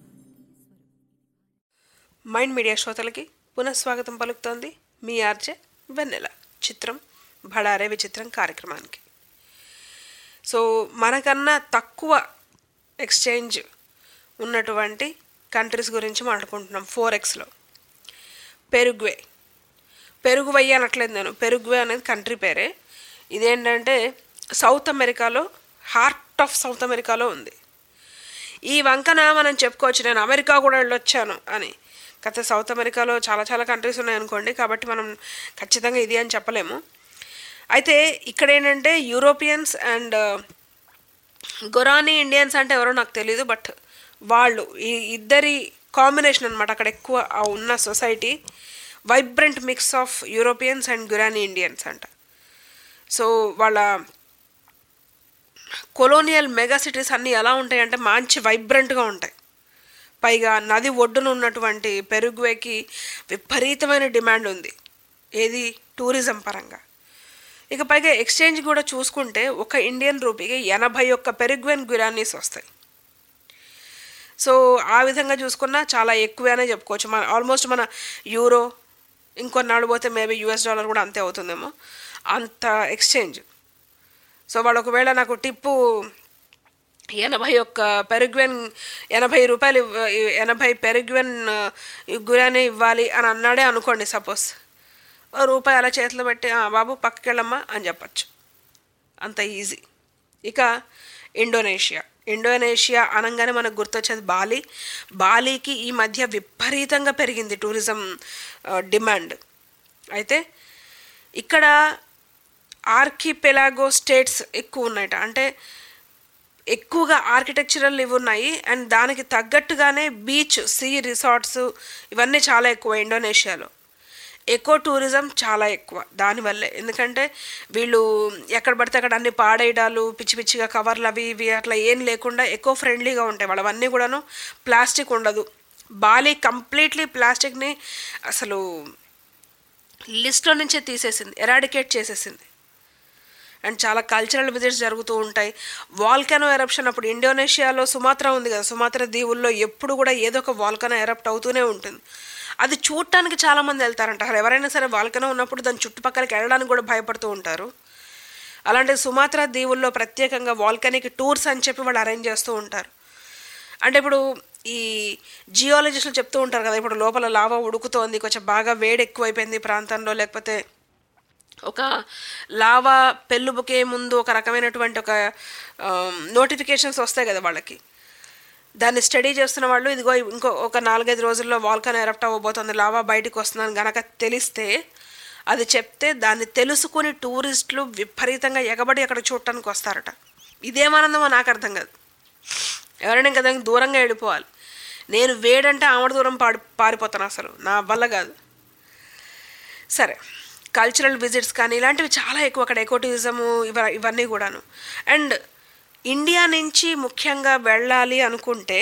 మైండ్ మీడియా శ్రోతలకి పునఃస్వాగతం పలుకుతోంది మీ ఆర్జే వెన్నెల చిత్రం భడారే విచిత్రం కార్యక్రమానికి సో మనకన్నా తక్కువ ఎక్స్చేంజ్ ఉన్నటువంటి కంట్రీస్ గురించి మాట్లాడుకుంటున్నాం ఫోర్ ఎక్స్లో పెరుగ్వే పెరుగువై అనట్లేదు నేను పెరుగువే అనేది కంట్రీ పేరే ఇదేంటంటే సౌత్ అమెరికాలో హార్ట్ ఆఫ్ సౌత్ అమెరికాలో ఉంది ఈ వంకన మనం చెప్పుకోవచ్చు నేను అమెరికా కూడా వెళ్ళొచ్చాను అని కాకపోతే సౌత్ అమెరికాలో చాలా చాలా కంట్రీస్ ఉన్నాయనుకోండి కాబట్టి మనం ఖచ్చితంగా ఇది అని చెప్పలేము అయితే ఇక్కడ ఏంటంటే యూరోపియన్స్ అండ్ గొరానీ ఇండియన్స్ అంటే ఎవరో నాకు తెలియదు బట్ వాళ్ళు ఈ ఇద్దరి కాంబినేషన్ అనమాట అక్కడ ఎక్కువ ఆ ఉన్న society vibrant mix of Europeans and Guarani Indians అంట సో వాళ్ళ కొలోనియల్ మెగా సిటీస్ అన్నీ ఎలా ఉంటాయి అంటే మంచి వైబ్రెంట్గా ఉంటాయి పైగా నది ఒడ్డున ఉన్నటువంటి పెరుగువేకి విపరీతమైన డిమాండ్ ఉంది ఏది టూరిజం పరంగా ఇక పైగా ఎక్స్చేంజ్ కూడా చూసుకుంటే ఒక ఇండియన్ రూపీకి ఎనభై ఒక్క పెరుగువేన్ గురానీస్ వస్తాయి సో ఆ విధంగా చూసుకున్నా చాలా ఎక్కువనే చెప్పుకోవచ్చు మన ఆల్మోస్ట్ మన యూరో ఇంకొన్నాళ్ళు పోతే మేబీ యూఎస్ డాలర్ కూడా అంతే అవుతుందేమో అంత ఎక్స్చేంజ్ సో వాళ్ళు ఒకవేళ నాకు టిప్పు ఎనభై ఒక్క పెరుగువెన్ ఎనభై రూపాయలు ఇవ్వ- ఎనభై పెరుగువెన్ గురానే ఇవ్వాలి అని అన్నాడే అనుకోండి సపోజ్ ఓ రూపాయి అలా చేతిలో పెట్టి "ఆ, బాబు పక్కకి వెళ్ళమ్మా అని చెప్పచ్చు అంత ఈజీ ఇక ఇండోనేషియా ఇండోనేషియా అనగానే మనకు గుర్తొచ్చేది బాలి బాలీకి ఈ మధ్య విపరీతంగా పెరిగింది టూరిజం ఆ, డిమాండ్ అయితే ఇక్కడ ఆర్కిపెలాగో స్టేట్స్ ఎక్కువ ఉన్నాయట అంటే ఎక్కువగా ఆర్కిటెక్చరల్ ఇవి ఉన్నాయి అండ్ దానికి తగ్గట్టుగానే బీచ్ సీ రిసార్ట్స్ ఇవన్నీ చాలా ఎక్కువ ఇండోనేషియాలో ఎకో టూరిజం చాలా ఎక్కువ దానివల్లే ఎందుకంటే వీళ్ళు ఎక్కడ పడితే అక్కడ అన్ని పాడేయడాలు పిచ్చి పిచ్చిగా కవర్లు అవి ఇవి అట్లా ఏం లేకుండా ఎకో ఫ్రెండ్లీగా ఉంటాయి వాళ్ళవన్నీ కూడాను ప్లాస్టిక్ ఉండదు బాలీ కంప్లీట్లీ ప్లాస్టిక్ని అసలు లిస్ట్లో నుంచే తీసేసింది ఎరాడికేట్ చేసేసింది అండ్ చాలా కల్చరల్ విజిట్స్ జరుగుతూ ఉంటాయి వాల్కనో ఎరప్షన్ అప్పుడు ఇండోనేషియాలో సుమాత్రా ఉంది కదా సుమాత్రా దీవుల్లో ఎప్పుడు కూడా ఏదో ఒక వాల్కనో ఎరప్ట్ అవుతూనే ఉంటుంది అది చూడటానికి చాలామంది వెళ్తారంట అసలు ఎవరైనా సరే వాల్కనో ఉన్నప్పుడు దాని చుట్టుపక్కలకి వెళ్ళడానికి కూడా భయపడుతూ ఉంటారు అలాంటి సుమాత్రా దీవుల్లో ప్రత్యేకంగా వాల్కనిక్ టూర్స్ అని చెప్పి వాళ్ళు అరేంజ్ చేస్తూ ఉంటారు అంటే ఇప్పుడు ఈ జియాలజిస్టులు చెప్తూ ఉంటారు కదా ఇప్పుడు లోపల లావా ఉడుకుతోంది కొంచెం బాగా వేడి ఎక్కువైపోయింది ఈ ప్రాంతంలో లేకపోతే ఒక లావా పెళ్ళుబుకే ముందు ఒక రకమైనటువంటి ఒక నోటిఫికేషన్స్ వస్తాయి కదా వాళ్ళకి దాన్ని స్టడీ చేస్తున్న వాళ్ళు ఇదిగో ఇంకో ఒక నాలుగైదు రోజుల్లో వాల్కన్ ఎరప్ట్ అవ్వబోతుంది లావా బయటకు వస్తుందని గనక తెలిస్తే అది చెప్తే దాన్ని తెలుసుకుని టూరిస్టులు విపరీతంగా ఎగబడి అక్కడ చూడటానికి వస్తారట ఇదేమానందమో నాకు అర్థం కాదు ఎవరైనా ఇంకా దానికి దూరంగా వెళ్ళిపోవాలి నేను వేడంటే ఆవిడ దూరం పాడి పారిపోతాను అసలు నా వల్ల కాదు సరే కల్చరల్ విజిట్స్ కానీ ఇలాంటివి చాలా ఎక్కువ అక్కడ ఎకో టూరిజము ఇవ ఇవన్నీ కూడాను అండ్ ఇండియా నుంచి ముఖ్యంగా వెళ్ళాలి అనుకుంటే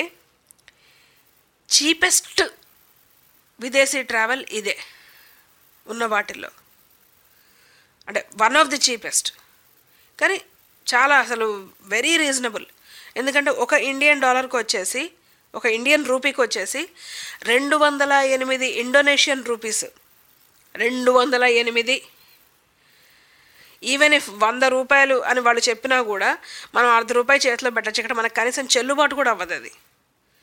చీపెస్ట్ విదేశీ ట్రావెల్ ఇదే ఉన్న వాటిల్లో అంటే వన్ ఆఫ్ ది చీపెస్ట్ కానీ చాలా అసలు వెరీ రీజనబుల్ ఎందుకంటే ఒక ఇండియన్ డాలర్కి వచ్చేసి ఒక ఇండియన్ రూపీకి వచ్చేసి రెండు వందల ఎనిమిది ఇండోనేషియన్ రూపీస్ రెండు వందల ఎనిమిది ఈవెన్ ఇఫ్ వంద రూపాయలు అని వాళ్ళు చెప్పినా కూడా మనం అర్ధ రూపాయి చేతిలో పెట్టచ్చు ఇక్కడ మనకు కనీసం చెల్లుబాటు కూడా అవ్వదు అది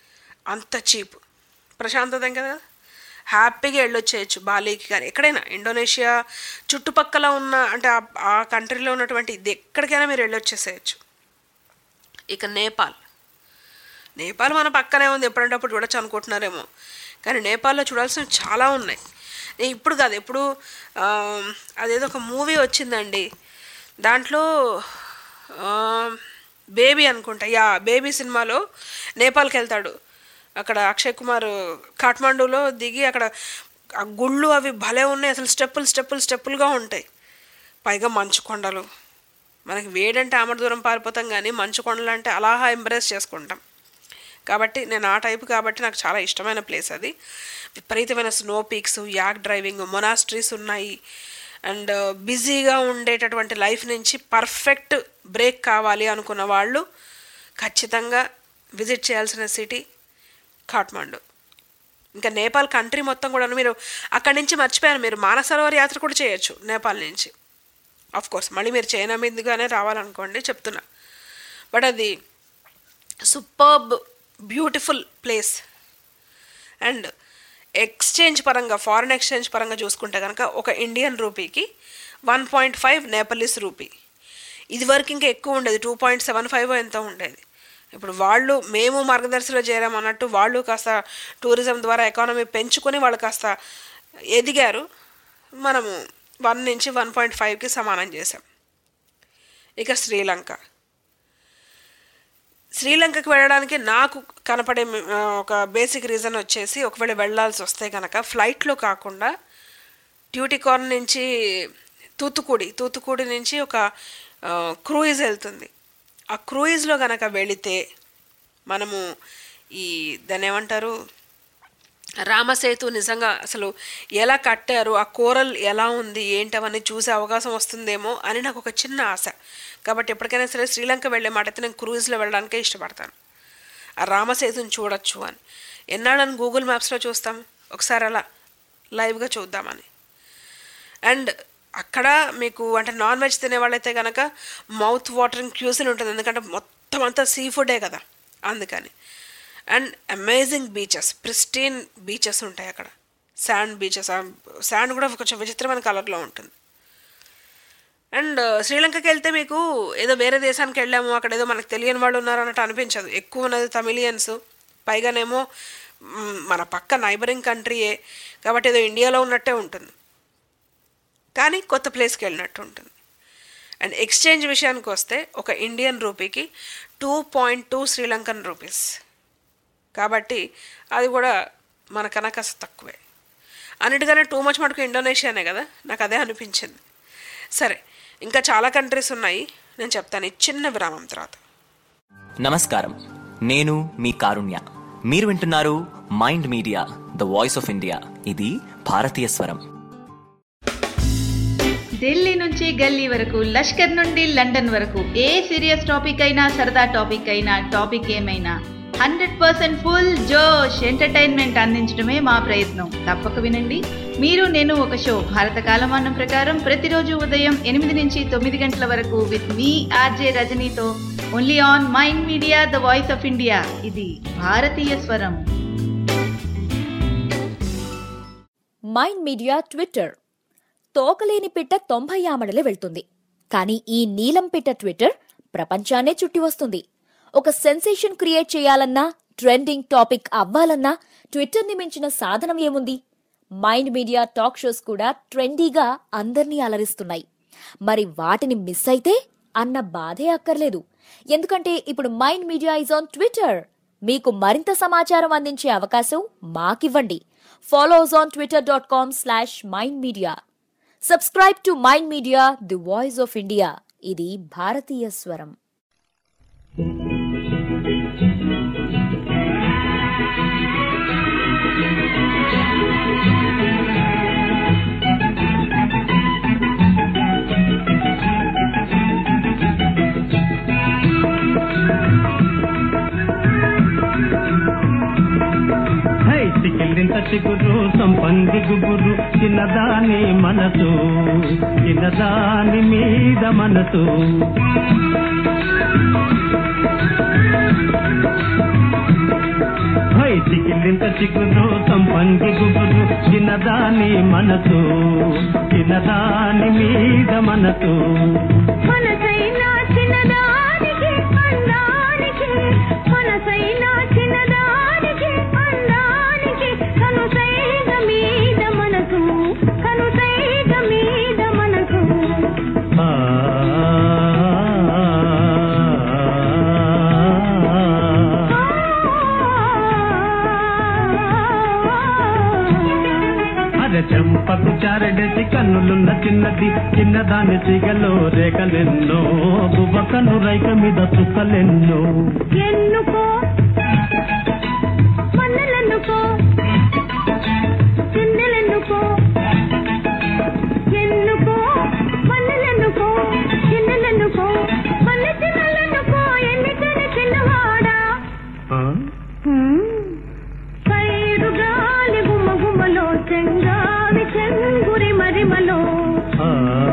అంత చీప్ ప్రశాంతత కదా హ్యాపీగా వెళ్ళొచ్చేయచ్చు బాలీకి కానీ ఎక్కడైనా ఇండోనేషియా చుట్టుపక్కల ఉన్న అంటే ఆ- ఆ కంట్రీలో ఉన్నటువంటి ఇది ఎక్కడికైనా మీరు వెళ్ళొచ్చేసేయచ్చు ఇక నేపాల్ నేపాల్ మన పక్కనే ఉంది ఎప్పుడంటే అప్పుడు చూడొచ్చు అనుకుంటున్నారేమో కానీ నేపాల్లో చూడాల్సినవి చాలా ఉన్నాయి నేను ఇప్పుడు కాదు ఎప్పుడు ఆ, అదేదో ఒక మూవీ వచ్చిందండి దాంట్లో ఆ, బేబీ అనుకుంటా యా బేబీ సినిమాలో నేపాల్కి వెళ్తాడు అక్కడ అక్షయ్ కుమార్ కాఠ్మండూలో దిగి అక్కడ ఆ గుళ్ళు అవి భలే ఉన్నాయి అసలు స్టెప్పులు స్టెప్పులు స్టెప్పులుగా ఉంటాయి పైగా మంచు కొండలు మనకి వేడంటే ఆమడ దూరం పారిపోతాం కానీ మంచు కొండలు అంటే అలా ఎంబ్రేస్ చేసుకుంటాం కాబట్టి నేను ఆ టైప్ కాబట్టి నాకు చాలా ఇష్టమైన ప్లేస్ అది విపరీతమైన snow peaks yak driving monasteries ఉన్నాయి అండ్ బిజీగా ఉండేటటువంటి లైఫ్ నుంచి పర్ఫెక్ట్ బ్రేక్ కావాలి అనుకున్న వాళ్ళు ఖచ్చితంగా విజిట్ చేయాల్సిన సిటీ కాఠ్మండు ఇంకా నేపాల్ కంట్రీ మొత్తం కూడా మీరు అక్కడి నుంచి మర్చిపోయారు మీరు మానసరోవర్ యాత్ర కూడా చేయొచ్చు నేపాల్ నుంచి ఆఫ్ కోర్స్ మళ్ళీ మీరు చైనా మీదుగానే రావాలనుకోండి చెప్తున్నా బట్ అది superb beautiful place and exchange పరంగా ఫారిన్ ఎక్స్చేంజ్ పరంగా చూసుకుంటే కనుక ఒక ఇండియన్ రూపీకి one point five Nepalese rupee ఇది వరకు ఇంకా ఎక్కువ ఉండేది టూ పాయింట్ సెవెన్ ఫైవ్ ఎంత ఉండేది ఇప్పుడు వాళ్ళు మేము మార్గదర్శిలో చేరామన్నట్టు వాళ్ళు కాస్త టూరిజం ద్వారా ఎకానమీ పెంచుకొని వాళ్ళు కాస్త ఎదిగారు మనము వన్ నుంచి వన్ పాయింట్ ఫైవ్కి సమానం చేసాం ఇక శ్రీలంక శ్రీలంకకి వెళ్ళడానికి నాకు కనపడే ఆ, ఒక బేసిక్ రీజన్ వచ్చేసి ఒకవేళ వెళ్ళాల్సి వస్తే కనుక ఫ్లైట్లో కాకుండా ట్యూటికార్న్ నుంచి తూతుకుడి తూతుకుడి నుంచి ఒక క్రూయిజ్ వెళ్తుంది ఆ క్రూయిజ్లో కనుక వెళితే మనము ఈ దాన్ని ఏమంటారు రామసేతు నిజంగా అసలు ఎలా కట్టారు ఆ కోరల్ ఎలా ఉంది ఏంటవన్నీ చూసే అవకాశం వస్తుందేమో అని నాకు ఒక చిన్న ఆశ కాబట్టి ఎప్పటికైనా సరే శ్రీలంక వెళ్ళే మాట అయితే నేను క్రూజ్లో వెళ్ళడానికే ఇష్టపడతాను ఆ రామసేతుని చూడొచ్చు అని ఎన్నాళ్ళని గూగుల్ మ్యాప్స్లో చూస్తాం ఒకసారి అలా లైవ్గా చూద్దామని అండ్ అక్కడ మీకు అంటే నాన్ వెజ్ తినే వాళ్ళైతే కనుక మౌత్ వాటరింగ్ క్యూసిన్ ఉంటుంది ఎందుకంటే మొత్తం అంతా సీ ఫుడే కదా అందుకని and amazing beaches pristine beaches ఉంటాయి అక్కడ శాండ్ బీచెస్ శాండ్ కూడా కొంచెం విచిత్రమైన కలర్లో ఉంటుంది అండ్ శ్రీలంకకి వెళ్తే మీకు ఏదో వేరే దేశానికి వెళ్ళాము అక్కడ ఏదో మనకు తెలియని వాళ్ళు ఉన్నారు అన్నట్టు అనిపించదు ఎక్కువ ఉన్నది తమిళియన్స్ పైగానేమో మ్, మన పక్క నైబరింగ్ కంట్రీయే కాబట్టి ఏదో ఇండియాలో ఉన్నట్టే ఉంటుంది కానీ కొత్త ప్లేస్కి వెళ్ళినట్టు ఉంటుంది అండ్ ఎక్స్చేంజ్ విషయానికి వస్తే ఒక ఇండియన్ రూపీకి two point two Sri Lankan rupees కాబట్టి అది కూడా మనకన్నా కాస్త తక్కువే అన్నిటికన్నా టూ మచ్ మటుకు ఇండోనేషియానే కదా నాకు అదే అనిపించింది సరే ఇంకా చాలా కంట్రీస్ ఉన్నాయి నేను చెప్తాను ఈ చిన్న విరామం తర్వాత నమస్కారం నేను మీ కారుణ్య మీరు వింటున్నారు mind media the voice of India ఇది భారతీయ స్వరం ఢిల్లీ నుంచి గల్లీ వరకు లష్కర్ నుండి లండన్ వరకు ఏ సీరియస్ టాపిక్ అయినా సరదా టాపిక్ అయినా టాపిక్ ఏమైనా హండ్రెడ్ పర్సెంట్ ఫుల్ జోష్ ఎంటర్టైన్మెంట్ అందించడమే మా ప్రయత్నం తప్పక వినండి మీరు నేను ఒక షో భారత కాలమానం ప్రకారం ప్రతిరోజు ఉదయం ఎనిమిది నుంచి తొమ్మిది గంటల వరకు విత్ మీ ఆర్జే రజనీతో only on mind media the voice of India ఇది భారతీయ స్వరం మైండ్ మీడియా ట్విట్టర్ తోకలేని పిట్ట తొంభై ఆమడలే వెళ్తుంది కానీ ఈ నీలం పిట్ట ట్విట్టర్ ప్రపంచాన్నే చుట్టి వస్తుంది ఒక సెన్సేషన్ క్రియేట్ చేయాలన్నా ట్రెండింగ్ టాపిక్ అవ్వాలన్నా ట్విట్టర్ని మించిన సాధనం ఏముంది మైండ్ మీడియా టాక్ షోస్ కూడా ట్రెండీగా అందర్నీ అలరిస్తున్నాయి మరి వాటిని మిస్ అయితే అన్న బాధే అక్కర్లేదు ఎందుకంటే ఇప్పుడు mind media is on Twitter మీకు మరింత సమాచారం అందించే అవకాశం మాకివ్వండి follow us on Twitter dot com slash mind media subscribe to mind media the voice of India ఇది భారతీయ స్వరం హై చికిలింత చిగురు సంపంగి గుబురు చిన్నదాని మనసు చిన్నదాని మీద మనసు హై చికిలింత చిగురు సంపంగి గుబురు చిన్నదాని మనసు చిన్నదాని మీద మనసు మనసైనా చిన్నదానికి అందానికి మనసైనా చిన్నదానికి అందానికి కనుసైగ మీద మనసు కనుసైగ మీద మనసు ఆ అరే చెంపకు చారడేసి కన్నులున్న చిన్నది చిన్నదాని సిగలో రేఖలెన్నో బువ్వ కన్ను రైక మీద చుక్కలెన్నో ఎన్నుకో మన్నెలెన్నుకో చిన్నెలెన్నుకో ఎన్నుకో మన్నెలెన్నుకో చిన్నెలెన్నుకో మల్లె చిన్నెలెన్నుకో ఎన్నికని చిన్నవాడా ఆ? పైరు గాలి గుమ్మ గుమ్మలో చెంగావి చెంగురి మరిమలో ఆ.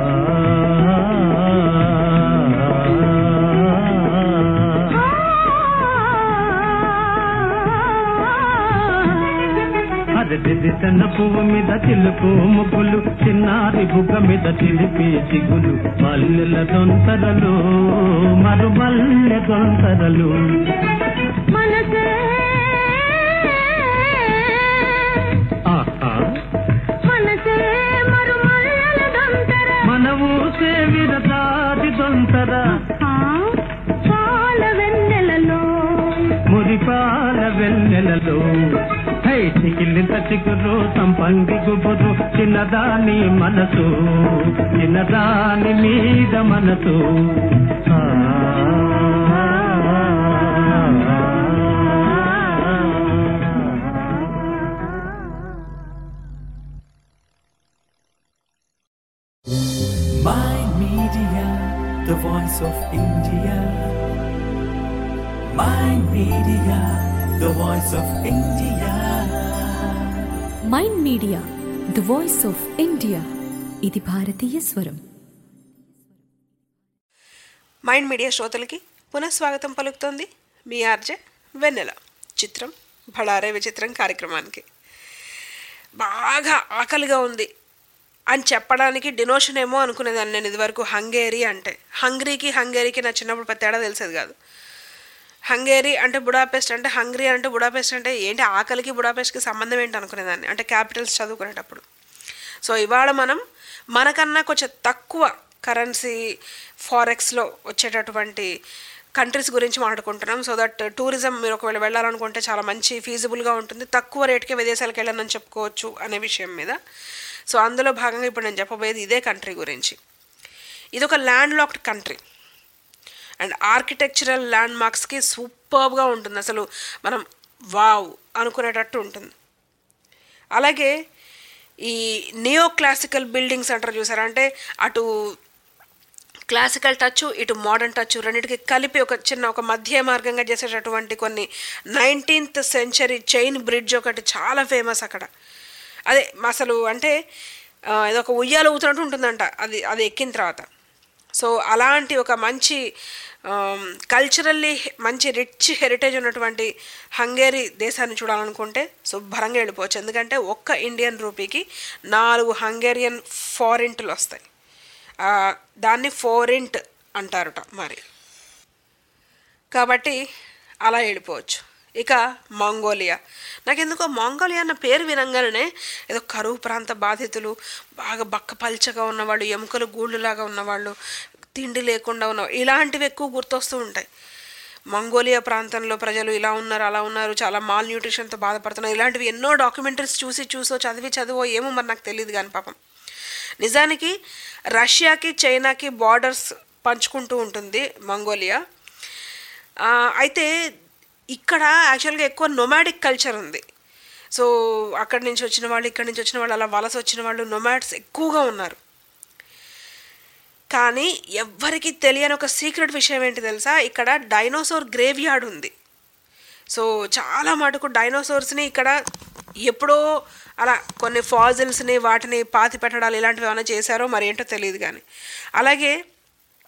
అరే దిది చిన్న పువ్వు మీద చిలుకు ముగ్గులు చిన్నారి బుగ్గ మీద చిలిపి చిగులు మల్లెల దొంతరలు మరు మల్లె దొంతరలు మనసే ఆహా మనసే మరు మల్లెల దొంతర మన ఊసే విరదాది దొంతర పాల వెన్నెలలో మురిపాల వెన్నెలలో హై చికిలింత చిగురు సంపంగి గుబురు చిన్నదాని మనసు చిన్నదాని మీద మనసు ఆ. Mind Media, the voice of India. Mind Media, the voice of India. Mind media the voice of India ఇది భారతీయ స్వరం మైండ్ మీడియా శ్రోతలకి పునఃస్వాగతం పలుకుతోంది మీ ఆర్జే వెన్నెల చిత్రం భళారే విచిత్రం కార్యక్రమానికి బాగా ఆకలిగా ఉంది అని చెప్పడానికి డినోషన్ ఏమో అనుకునేదాన్ని నేను ఇదివరకు హంగేరీ అంటే హంగ్రీకి హంగేరీకి నా చిన్నప్పుడు పెద్ద తేడా తెలిసేది కాదు హంగేరీ అంటే బుడాపెస్ట్ అంటే హంగ్రీ అంటే బుడాపెస్ట్ అంటే ఏంటి ఆకలికి బుడాపెస్ట్కి సంబంధం ఏంటి అనుకునేదాన్ని అంటే క్యాపిటల్స్ చదువుకునేటప్పుడు సో ఇవాళ మనం మనకన్నా కొంచెం తక్కువ కరెన్సీ ఫారెక్స్లో వచ్చేటటువంటి కంట్రీస్ గురించి మాట్లాడుకుంటున్నాం సో దట్ టూరిజం మీరు ఒకవేళ వెళ్ళాలనుకుంటే చాలా మంచి ఫీజిబుల్గా ఉంటుంది తక్కువ రేట్కే విదేశాలకు వెళ్ళాలని చెప్పుకోవచ్చు అనే విషయం మీద సో అందులో భాగంగా ఇప్పుడు నేను చెప్పబోయేది ఇదే కంట్రీ గురించి ఇది ఒక land locked country and architectural land మార్క్స్కి సూపర్గా ఉంటుంది అసలు మనం వావ్ అనుకునేటట్టు ఉంటుంది అలాగే ఈ నియో క్లాసికల్ బిల్డింగ్స్ అంటారు చూసారా అంటే అటు క్లాసికల్ టచ్ ఇటు మోడర్న్ టచ్ రెండింటికి కలిపి ఒక చిన్న ఒక మధ్య మార్గంగా చేసేటటువంటి కొన్ని నైన్టీన్త్ సెంచరీ చైన్ బ్రిడ్జ్ ఒకటి చాలా ఫేమస్ అక్కడ అదే అసలు అంటే ఆ, ఇది ఒక ఉయ్యాల ఊతున్నట్టు ఉంటుందంట అది అది ఎక్కిన తర్వాత సో అలాంటి ఒక మంచి కల్చరల్లీ మంచి రిచ్ హెరిటేజ్ ఉన్నటువంటి హంగేరీ దేశాన్ని చూడాలనుకుంటే శుభ్రంగా వెళ్ళిపోవచ్చు ఎందుకంటే ఒక్క ఇండియన్ రూపీకి నాలుగు హంగేరియన్ ఫారింట్లు వస్తాయి ఆ, దాన్ని ఫోరింట్ అంటారట మరి కాబట్టి అలా వెళ్ళిపోవచ్చు ఇక మంగోలియా నాకెందుకో మంగోలియా అన్న పేరు వినంగానే ఏదో కరువు ప్రాంత బాధితులు బాగా బక్క పల్చగా ఉన్నవాళ్ళు ఎముకలు గూళ్ళులాగా ఉన్నవాళ్ళు తిండి లేకుండా ఉన్న ఇలాంటివి ఎక్కువ గుర్తొస్తూ ఉంటాయి మంగోలియా ప్రాంతంలో ప్రజలు ఇలా ఉన్నారు అలా ఉన్నారు చాలా మాల్ న్యూట్రిషన్తో బాధపడుతున్నారు ఇలాంటివి ఎన్నో డాక్యుమెంటరీస్ చూసి చూసో చదివి చదివో ఏమో మరి నాకు తెలియదు కానీ పాపం నిజానికి రష్యాకి చైనాకి బార్డర్స్ పంచుకుంటూ ఉంటుంది మంగోలియా ఆ, అయితే ఇక్కడ యాక్చువల్గా ఎక్కువ నొమాడిక్ కల్చర్ ఉంది సో అక్కడి నుంచి వచ్చిన వాళ్ళు ఇక్కడి నుంచి వచ్చిన వాళ్ళు అలా వలస వచ్చిన వాళ్ళు నొమాడ్స్ ఎక్కువగా ఉన్నారు కానీ ఎవ్వరికి తెలియని ఒక సీక్రెట్ విషయం ఏంటి తెలుసా ఇక్కడ డైనోసార్ గ్రేవ్ యార్డ్ ఉంది సో చాలా మటుకు డైనోసార్స్ని ఇక్కడ ఎప్పుడో అలా కొన్ని ఫాజిల్స్ని వాటిని పాతి పెట్టడాలు ఇలాంటివి ఏమైనా చేశారో మరి ఏంటో తెలియదు కానీ అలాగే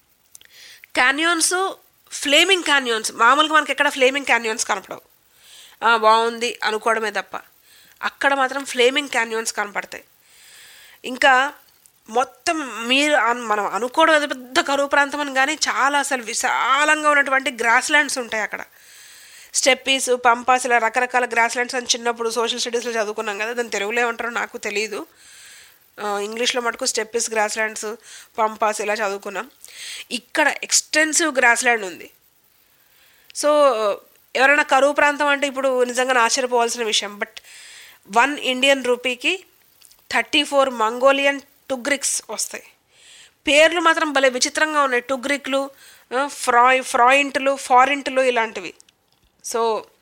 క్యాన్యోన్స్ ఫ్లేమింగ్ క్యాన్యోన్స్ మామూలుగా మనకి ఎక్కడ ఫ్లేమింగ్ క్యాన్యోన్స్ కనపడవు "ఆ, బాగుంది అనుకోవడమే తప్ప అక్కడ మాత్రం ఫ్లేమింగ్ క్యాన్యోన్స్ కనపడతాయి ఇంకా మొత్తం మీరు అన్- మనం అనుకోవడం అది పెద్ద కరువు ప్రాంతం అని కానీ చాలా అసలు విశాలంగా ఉన్నటువంటి గ్రాస్ ల్యాండ్స్ ఉంటాయి అక్కడ స్టెప్పీస్ పంపాస్ ఇలా రకరకాల గ్రాస్ ల్యాండ్స్ అని చిన్నప్పుడు సోషల్ స్టడీస్లో చదువుకున్నాం కదా దాని తెలుగులో ఏమంటారో నాకు తెలియదు ఆ, ఇంగ్లీష్లో మటుకు స్టెప్పీస్ గ్రాస్ ల్యాండ్స్ పంపాస్ ఇలా చదువుకున్నాం ఇక్కడ ఎక్స్టెన్సివ్ గ్రాస్ ల్యాండ్ ఉంది సో ఎవరైనా కరువు ప్రాంతం అంటే ఇప్పుడు నిజంగా ఆశ్చర్యపోవాల్సిన విషయం బట్ వన్ ఇండియన్ రూపీకి థర్టీ ఫోర్ మంగోలియన్ టుగ్రిక్స్ వస్తాయి పేర్లు మాత్రం భలే విచిత్రంగా ఉన్నాయి టుగ్రిక్లు ఆ, ఫ్రాయ్ ఫ్రాయింట్లు ఫారింట్లు ఇలాంటివి సో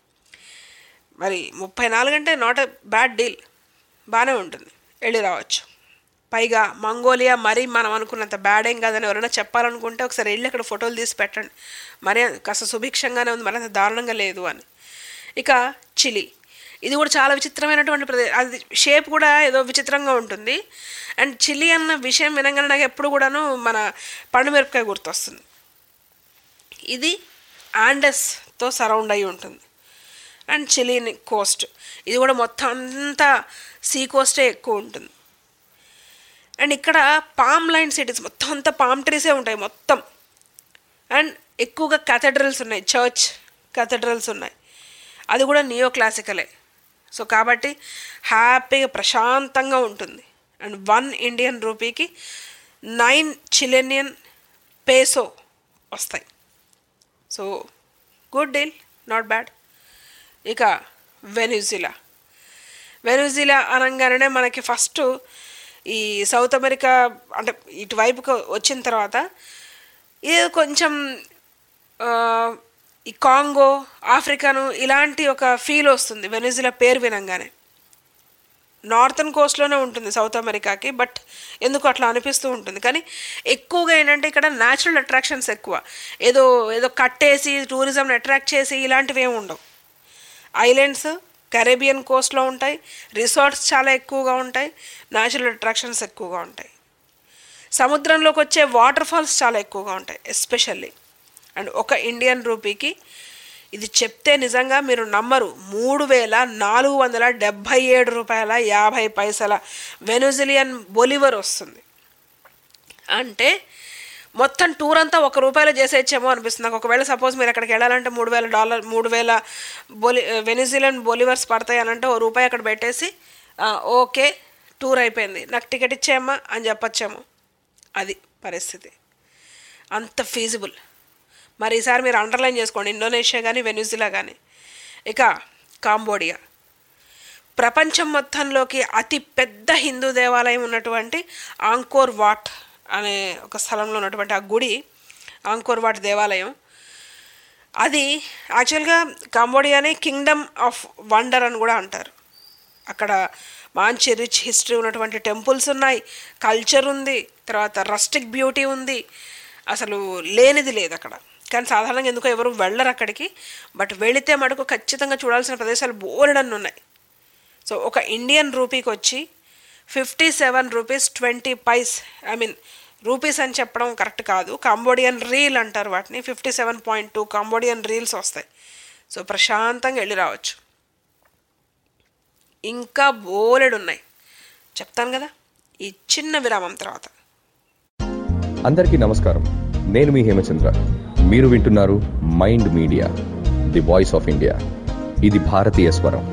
మరి ముప్పై నాలుగు అంటే నాట్ ఎ బ్యాడ్ డీల్ బాగానే ఉంటుంది వెళ్ళి రావచ్చు పైగా మంగోలియా మరీ మనం అనుకున్నంత బ్యాడ్ ఏం కాదని ఎవరైనా చెప్పాలనుకుంటే ఒకసారి వెళ్ళి అక్కడ ఫోటోలు తీసి పెట్టండి మరీ కాస్త సుభిక్షంగానే ఉంది మరి అంత దారుణంగా లేదు అని ఇక చిలీ ఇది కూడా చాలా విచిత్రమైనటువంటి ప్రదేశం అది షేప్ కూడా ఏదో విచిత్రంగా ఉంటుంది అండ్ చిల్లీ అన్న విషయం వినగానే నాకు ఎప్పుడు కూడాను మన పండుమిరపకాయ గుర్తొస్తుంది ఇది ఆండస్తో సరౌండ్ అయి ఉంటుంది అండ్ చిలీని కోస్ట్ ఇది కూడా మొత్తం అంతా సీ కోస్టే ఎక్కువ ఉంటుంది అండ్ ఇక్కడ పామ్ లైన్ సిటీస్ మొత్తం అంతా పామ్ ట్రీసే ఉంటాయి మొత్తం అండ్ ఎక్కువగా కథడ్రల్స్ ఉన్నాయి చర్చ్ కథడ్రల్స్ ఉన్నాయి అది కూడా నియో క్లాసికలే సో కాబట్టి హ్యాపీగా ప్రశాంతంగా ఉంటుంది అండ్ వన్ ఇండియన్ రూపీకి నైన్ చిలెనియన్ పేసో వస్తాయి so good deal not bad ఇక వెనిజులా వెనిజులా అనగానే మనకి ఫస్ట్ ఈ సౌత్ అమెరికా అంటే ఇటువైపుకి వచ్చిన తర్వాత ఇది కొంచెం ఆ, ఈ కాంగో ఆఫ్రికాను ఇలాంటి ఒక ఫీల్ వస్తుంది వెనిజులా పేరు వినంగానే నార్థన్ కోస్ట్లోనే ఉంటుంది సౌత్ అమెరికాకి బట్ ఎందుకు అట్లా అనిపిస్తూ ఉంటుంది కానీ ఎక్కువగా ఏంటంటే ఇక్కడ న్యాచురల్ అట్రాక్షన్స్ ఎక్కువ ఏదో ఏదో కట్టేసి టూరిజంని అట్రాక్ట్ చేసి ఇలాంటివి ఏమి ఉండవు ఐలాండ్స్ కరేబియన్ కోస్ట్లో ఉంటాయి రిసార్ట్స్ చాలా ఎక్కువగా ఉంటాయి న్యాచురల్ అట్రాక్షన్స్ ఎక్కువగా ఉంటాయి సముద్రంలోకి వచ్చే వాటర్ ఫాల్స్ చాలా ఎక్కువగా ఉంటాయి ఎస్పెషల్లీ అండ్ ఒక ఇండియన్ రూపీకి ఇది చెప్తే నిజంగా మీరు నమ్మరు మూడు వేల నాలుగు వందల డెబ్భై ఏడు రూపాయల యాభై పైసల వెనుజిలియన్ బొలివర్ వస్తుంది అంటే మొత్తం టూర్ అంతా ఒక రూపాయలు చేసేచ్చేమో అనిపిస్తుంది నాకు ఒకవేళ సపోజ్ మీరు అక్కడికి వెళ్ళాలంటే మూడు వేల డాలర్ మూడు వేల బొలి వెనిజిలన్ బొలివర్స్ పడతాయి అని అంటే ఓ రూపాయి అక్కడ పెట్టేసి "ఆ, ఓకే టూర్ అయిపోయింది నాకు టికెట్ ఇచ్చేయమ్మా అని చెప్పొచ్చేమో అది పరిస్థితి అంత ఫీజిబుల్ మరి ఈసారి మీరు అండర్లైన్ చేసుకోండి ఇండోనేషియా కానీ వెనిజులా కానీ ఇక కాంబోడియా ప్రపంచం మొత్తంలోకి అతి పెద్ద హిందూ దేవాలయం ఉన్నటువంటి ఆంకోర్ వాట్ అనే ఒక స్థలంలో ఉన్నటువంటి ఆ గుడి ఆంకోర్ వాట్ దేవాలయం అది యాక్చువల్గా కాంబోడియానే కింగ్డమ్ ఆఫ్ వండర్ అని కూడా అంటారు అక్కడ మంచి రిచ్ హిస్టరీ ఉన్నటువంటి టెంపుల్స్ ఉన్నాయి కల్చర్ ఉంది తర్వాత రస్టిక్ బ్యూటీ ఉంది అసలు లేనిది లేదు అక్కడ కానీ సాధారణంగా ఎందుకో ఎవరు వెళ్ళరు అక్కడికి బట్ వెళితే మటుకు ఖచ్చితంగా చూడాల్సిన ప్రదేశాలు బోలెడన్ని ఉన్నాయి సో ఒక ఇండియన్ రూపీకి వచ్చి fifty seven rupees twenty paise I mean rupees అని చెప్పడం కరెక్ట్ కాదు కాంబోడియన్ రీల్ అంటారు వాటిని fifty seven point two Cambodian riels వస్తాయి సో ప్రశాంతంగా వెళ్ళి రావచ్చు ఇంకా బోలెడు ఉన్నాయి చెప్తాను కదా ఈ చిన్న విరామం తర్వాత అందరికీ నమస్కారం నేను మీ హేమచంద్ర మీరు వింటున్నారు mind media the voice of India ఇది భారతీయ స్వరం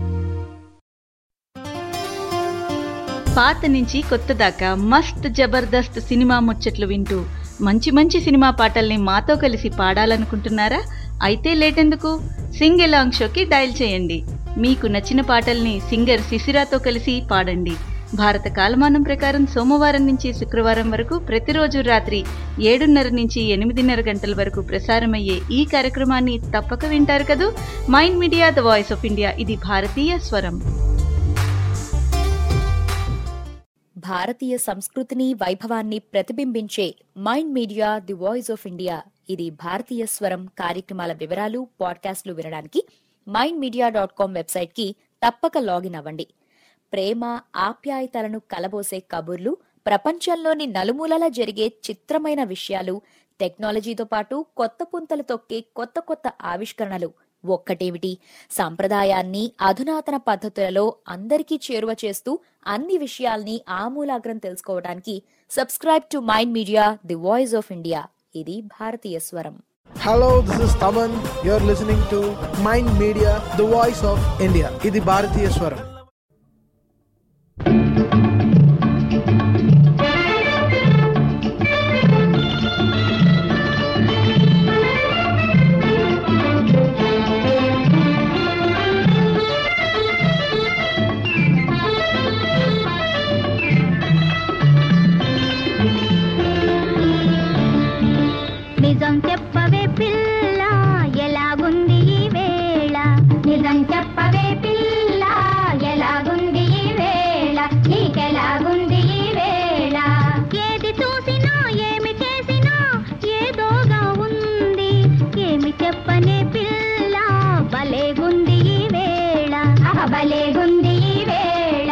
పాత నుంచి కొత్త దాకా మస్త్ జబర్దస్త్ సినిమా ముచ్చట్లు వింటూ మంచి మంచి సినిమా పాటల్ని మాతో కలిసి పాడాలనుకుంటున్నారా అయితే లేటెందుకు సింగ్ ఎలాంగ్ షోకి డయల్ చేయండి మీకు నచ్చిన పాటల్ని సింగర్ శిశిరాతో కలిసి పాడండి భారత కాలమానం ప్రకారం సోమవారం నుంచి శుక్రవారం వరకు ప్రతిరోజు రాత్రి ఏడున్నర నుంచి ఎనిమిదిన్నర గంటల వరకు ప్రసారమయ్యే ఈ కార్యక్రమాన్ని తప్పక వింటారు కదూ mind media the voice of India ఇది భారతీయ స్వరం భారతీయ సంస్కృతిని వైభవాన్ని ప్రతిబింబించే mind media the voice of India ఇది భారతీయ స్వరం కార్యక్రమాల వివరాలు పాడ్కాస్ట్లు వినడానికి mind media dot com website కి తప్పక లాగిన్ అవ్వండి ప్రేమ ఆప్యాయతలను కలబోసే కబుర్లు ప్రపంచంలోని నలుమూలల జరిగే చిత్రమైన విషయాలు టెక్నాలజీతో పాటు కొత్త పుంతలు తొక్కే కొత్త కొత్త ఆవిష్కరణలు ఒక్కటేమిటి సంప్రదాయాన్ని అధునాతన పద్ధతులలో అందరికీ చేరువ చేస్తూ అన్ని విషయాల్ని ఆమూలాగ్రం తెలుసుకోవడానికి subscribe to mind media the voice of India ఇది భారతీయ స్వరం Hello, this is Taman. You're listening to Mind Media, the voice of India. ఇది భారతీయ స్వరం నిజం చెప్పవే పిల్ల ఎలాగుంది ఈ వేళ నిజం చెప్పవే పిల్ల ఎలాగుంది ఈ వేళ నీకెలాగుంది ఈ వేళ ఏది చూసినా ఏమి చేసినా ఏదోగా ఉంది ఏమి చెప్పనే పిల్ల భలేగుంది ఈ వేళ ఆహా, భలేగుంది ఈ వేళ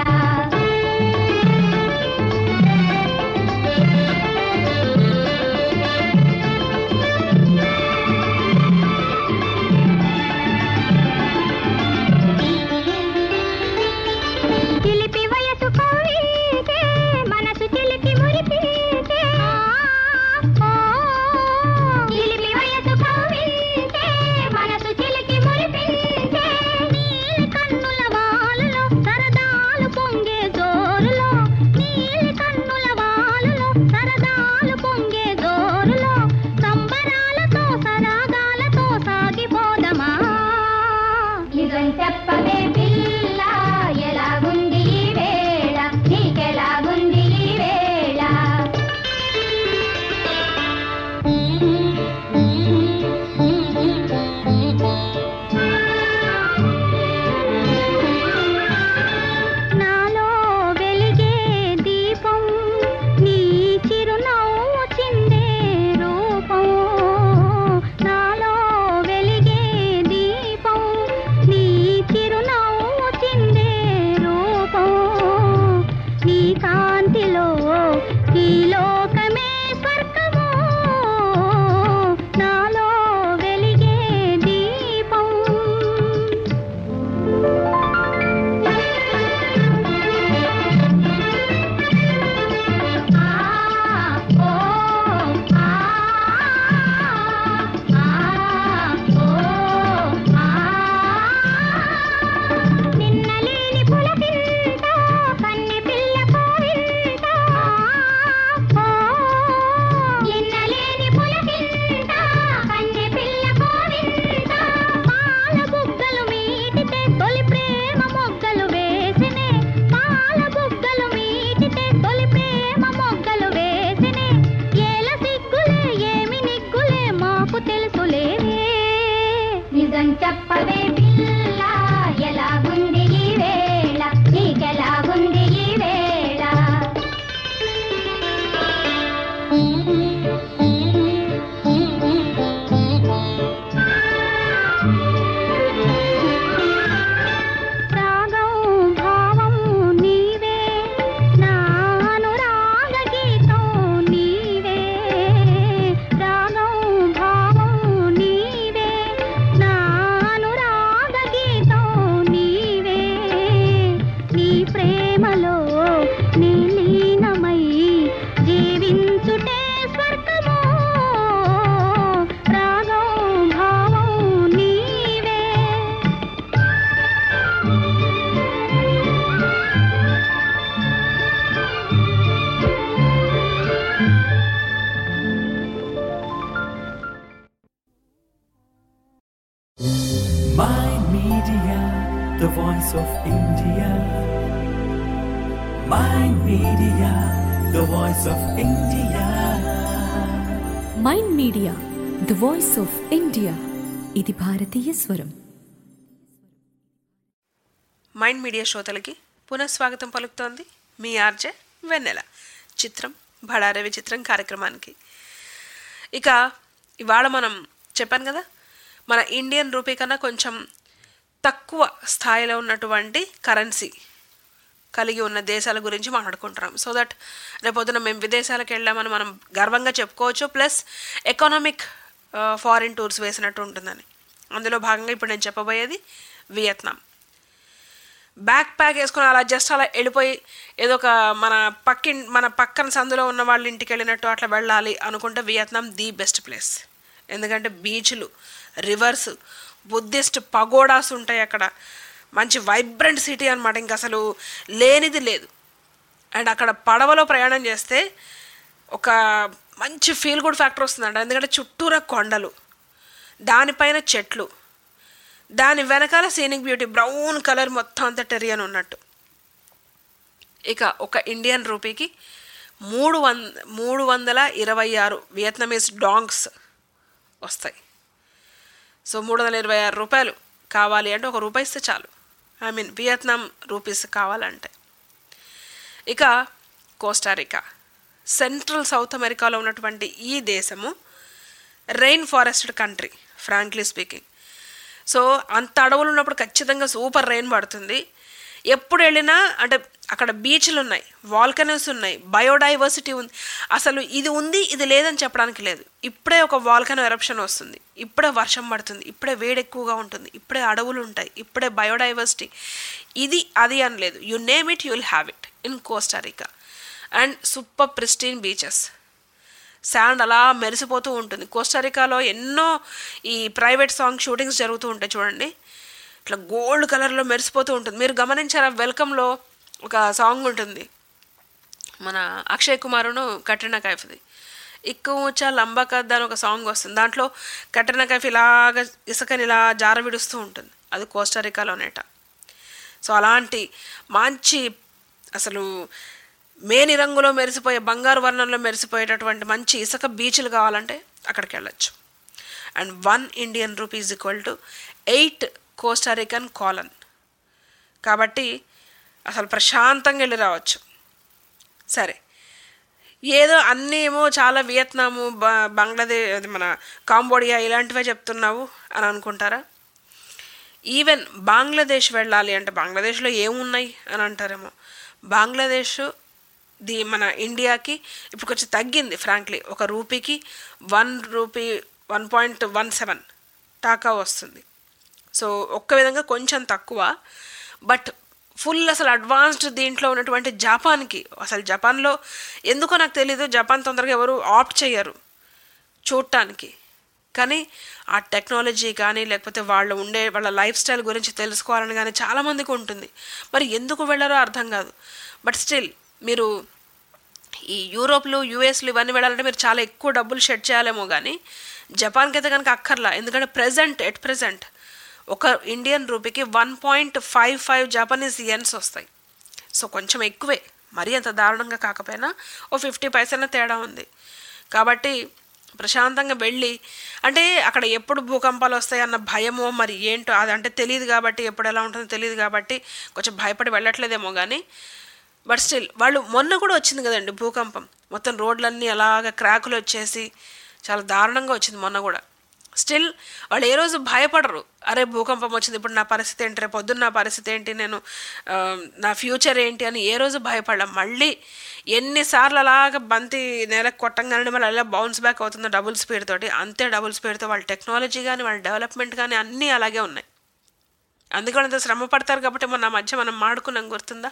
చిలిపి వయసు కోరికే మనసు చిలిపి మురిపికే ఆ, చిలిపి వయసు కోరికే మనసు చిలికి మురిపించే నీలి కన్నుల వాలులో సరదాలు పొంగే జోరులో నీలి కన్నుల వాలులో సరదాలు పొంగే జోరులో సంబరాలతో సరాగాలతో సాగిపోదమా నిజం చెప్పవే పిల్ల ఎలాగుంది ఈ వేళ నీకెలాగుంది ఈ వేళ నాలో వెలిగే దీపం నీ చిరునవ్వు చిందే రూపం నాలో వెలిగే దీపం నీ చిరునవ్వు చిందే రూపం నీ కాంతిలో ఈ లోకమే స్వర్గము నాలో వెలిగే దీపం నిన్నలేని పులకింత కన్నె పిల్ల కోరింత నిన్నలేని పులకింత కన్నె పిల్ల కోరింత పాల బుగ్గలు మీటితే తొలి ప్రేమ మొగ్గలు వేసినే పాల బుగ్గలు మీటితే తొలి ప్రేమ మొగ్గలు వేసినే ఏల సిగ్గులే ఏమి నిగ్గులే మాకు తెలుసులేవే నిజం చెప్పవే పిల్ల ఎలాగుంది ఈ వేళ నీకెలాగుంది ఈ వేళ రాగం భావం నీవే నా అనురాగ గీతం నీవే రాగం భావం నీవే నా అనురాగ గీతం నీవే నీ ప్రేమలో నీ లీనమై జీవించుటే స్వర్గము రాగం భావం నీవే Mind Media, the voice of India. Mind Media, the voice of India. Mind media the voice of India ఇది భారతీయ స్వరం మైండ్ మీడియా శ్రోతలకి పునఃస్వాగతం పలుకుతోంది మీ ఆర్జే వెన్నెల చిత్రం బడారే విచిత్రం కార్యక్రమానికి ఇక ఇవాళ మనం చెప్పాను కదా మన ఇండియన్ రూపీ కన్నా కొంచెం తక్కువ స్థాయిలో ఉన్నటువంటి కరెన్సీ కలిగి ఉన్న దేశాల గురించి మాట్లాడుకుంటున్నాం సో దట్ రేపొద్దున మేము విదేశాలకు వెళ్ళామని మనం గర్వంగా చెప్పుకోవచ్చు ప్లస్ ఎకనామిక్ ఫారిన్ టూర్స్ వేసినట్టు ఉంటుందని అందులో భాగంగా ఇప్పుడు నేను చెప్పబోయేది వియత్నాం బ్యాక్ ప్యాక్ వేసుకుని అలా జస్ట్ అలా వెళ్ళిపోయి ఏదో ఒక మన పక్కి మన పక్కన సందులో ఉన్న వాళ్ళ ఇంటికి వెళ్ళినట్టు అట్లా వెళ్ళాలి అనుకుంటే వియత్నాం ది బెస్ట్ ప్లేస్ ఎందుకంటే బీచ్లు రివర్స్ బుద్ధిస్ట్ పగోడాస్ ఉంటాయి అక్కడ మంచి వైబ్రెంట్ సిటీ అనమాట ఇంకా అసలు లేనిది లేదు అండ్ అక్కడ పడవలో ప్రయాణం చేస్తే ఒక మంచి ఫీల్ గుడ్ ఫ్యాక్టర్ వస్తుందంట ఎందుకంటే చుట్టూరా కొండలు దానిపైన చెట్లు దాని వెనకాల సీనిక్ బ్యూటీ బ్రౌన్ కలర్ మొత్తం అంతా టెరియన్ ఉన్నట్టు ఇక ఒక ఇండియన్ రూపీకి మూడు వంద మూడు వందల ఇరవై ఆరు వియత్నమీస్ డాంగ్స్ వస్తాయి సో మూడు వందల ఇరవై ఆరు రూపాయలు కావాలి అంటే ఒక రూపాయి ఇస్తే చాలు ఐ మీన్ వియత్నాం రూపీస్ కావాలంటే ఇక కోస్టారికా సెంట్రల్ సౌత్ అమెరికాలో ఉన్నటువంటి ఈ దేశము rain forested country frankly speaking so అంత అడవులు ఉన్నప్పుడు ఖచ్చితంగా సూపర్ రెయిన్ పడుతుంది ఎప్పుడు వెళ్ళినా అంటే అక్కడ బీచ్లు ఉన్నాయి వాల్కనోస్ ఉన్నాయి బయోడైవర్సిటీ ఉంది అసలు ఇది ఉంది ఇది లేదని చెప్పడానికి లేదు ఇప్పుడే ఒక వాల్కనో ఎరప్షన్ వస్తుంది ఇప్పుడే వర్షం పడుతుంది ఇప్పుడే వేడి ఎక్కువగా ఉంటుంది ఇప్పుడే అడవులు ఉంటాయి ఇప్పుడే బయోడైవర్సిటీ ఇది అది అని లేదు you name it you will have it in Costa Rica and super pristine beaches sand అలా మెరిసిపోతూ ఉంటుంది కోస్టారికాలో ఎన్నో ఈ ప్రైవేట్ సాంగ్ షూటింగ్స్ జరుగుతూ ఉంటాయి చూడండి ఇట్లా గోల్డ్ కలర్లో మెరిసిపోతూ ఉంటుంది మీరు గమనించారా వెల్కమ్లో ఒక సాంగ్ ఉంటుంది మన అక్షయ్ కుమారును కట్రినా కైఫ్ది ఇక్కుచా లంబకద్ద అని ఒక సాంగ్ వస్తుంది దాంట్లో కట్రినా కైఫ్ ఇలాగ ఇసుకని ఇలా జార విడుస్తూ ఉంటుంది అది కోస్టారికాలోనేట సో అలాంటి మంచి అసలు మేని రంగులో మెరిసిపోయే బంగారు వర్ణంలో మెరిసిపోయేటటువంటి మంచి ఇసుక బీచ్లు కావాలంటే అక్కడికి వెళ్ళచ్చు and one Indian rupees equal to eight Costa Rican colon కాబట్టి అసలు ప్రశాంతంగా వెళ్ళి రావచ్చు సరే ఏదో అన్నీ ఏమో చాలా వియత్నాము బ బంగ్లాదేశ్ అది మన కాంబోడియా ఇలాంటివే చెప్తున్నావు అని అనుకుంటారా ఈవెన్ బంగ్లాదేశ్ వెళ్ళాలి అంటే బంగ్లాదేశ్లో ఏమున్నాయి అని అంటారేమో బంగ్లాదేశ్ ది మన ఇండియాకి ఇప్పుడు కొంచెం తగ్గింది ఫ్రాంక్లీ ఒక రూపీకి one rupee one point one seven taka వస్తుంది సో ఒక్క విధంగా కొంచెం తక్కువ బట్ ఫుల్ అసలు అడ్వాన్స్డ్ దీంట్లో ఉన్నటువంటి జపాన్కి అసలు జపాన్లో ఎందుకో నాకు తెలీదు జపాన్ తొందరగా ఎవరు ఆప్ట్ చేయరు చూడటానికి కానీ ఆ టెక్నాలజీ కానీ లేకపోతే వాళ్ళు ఉండే వాళ్ళ లైఫ్ స్టైల్ గురించి తెలుసుకోవాలని కానీ చాలామందికి ఉంటుంది మరి ఎందుకు వెళ్ళారో అర్థం కాదు బట్ స్టిల్ మీరు ఈ యూరోప్లు యూఎస్లు ఇవన్నీ వెళ్ళాలంటే మీరు చాలా ఎక్కువ డబ్బులు షెడ్ చేయాలేమో కానీ జపాన్కి అయితే కనుక అక్కర్లా ఎందుకంటే ప్రజెంట్ ఎట్ ప్రజెంట్ ఒక ఇండియన్ రూపీకి one point five five Japanese yens వస్తాయి సో కొంచెం ఎక్కువే మరీ అంత దారుణంగా కాకపోయినా ఓ ఫిఫ్టీ పైసల తేడా ఉంది కాబట్టి ప్రశాంతంగా వెళ్ళి అంటే అక్కడ ఎప్పుడు భూకంపాలు వస్తాయి అన్న భయమో మరి ఏంటో అది అంటే తెలియదు కాబట్టి ఎప్పుడు ఎలా ఉంటుందో తెలియదు కాబట్టి కొంచెం భయపడి వెళ్ళట్లేదేమో కానీ బట్ స్టిల్ వాళ్ళు మొన్న కూడా వచ్చింది కదండి భూకంపం మొత్తం రోడ్లన్నీ అలాగ క్రాకులు వచ్చేసి చాలా దారుణంగా వచ్చింది మొన్న కూడా స్టిల్ వాళ్ళు ఏ రోజు భయపడరు అరే భూకంపం వచ్చింది ఇప్పుడు నా పరిస్థితి ఏంటి రేపు పొద్దున్న నా పరిస్థితి ఏంటి నేను ఆ, నా ఫ్యూచర్ ఏంటి అని ఏ రోజు భయపడడం మళ్ళీ ఎన్నిసార్లు అలాగ బంతి నేలకు కొట్టంగానే మళ్ళీ అలా బౌన్స్ బ్యాక్ అవుతుందో డబుల్ స్పీడ్ తోటి అంతే డబుల్ స్పీడ్తో వాళ్ళ టెక్నాలజీ కానీ వాళ్ళ డెవలప్మెంట్ కానీ అన్నీ అలాగే ఉన్నాయి అందుకే అంత శ్రమ పడతారు కాబట్టి మొన్న మధ్య మనం మాడుకున్నాం గుర్తుందా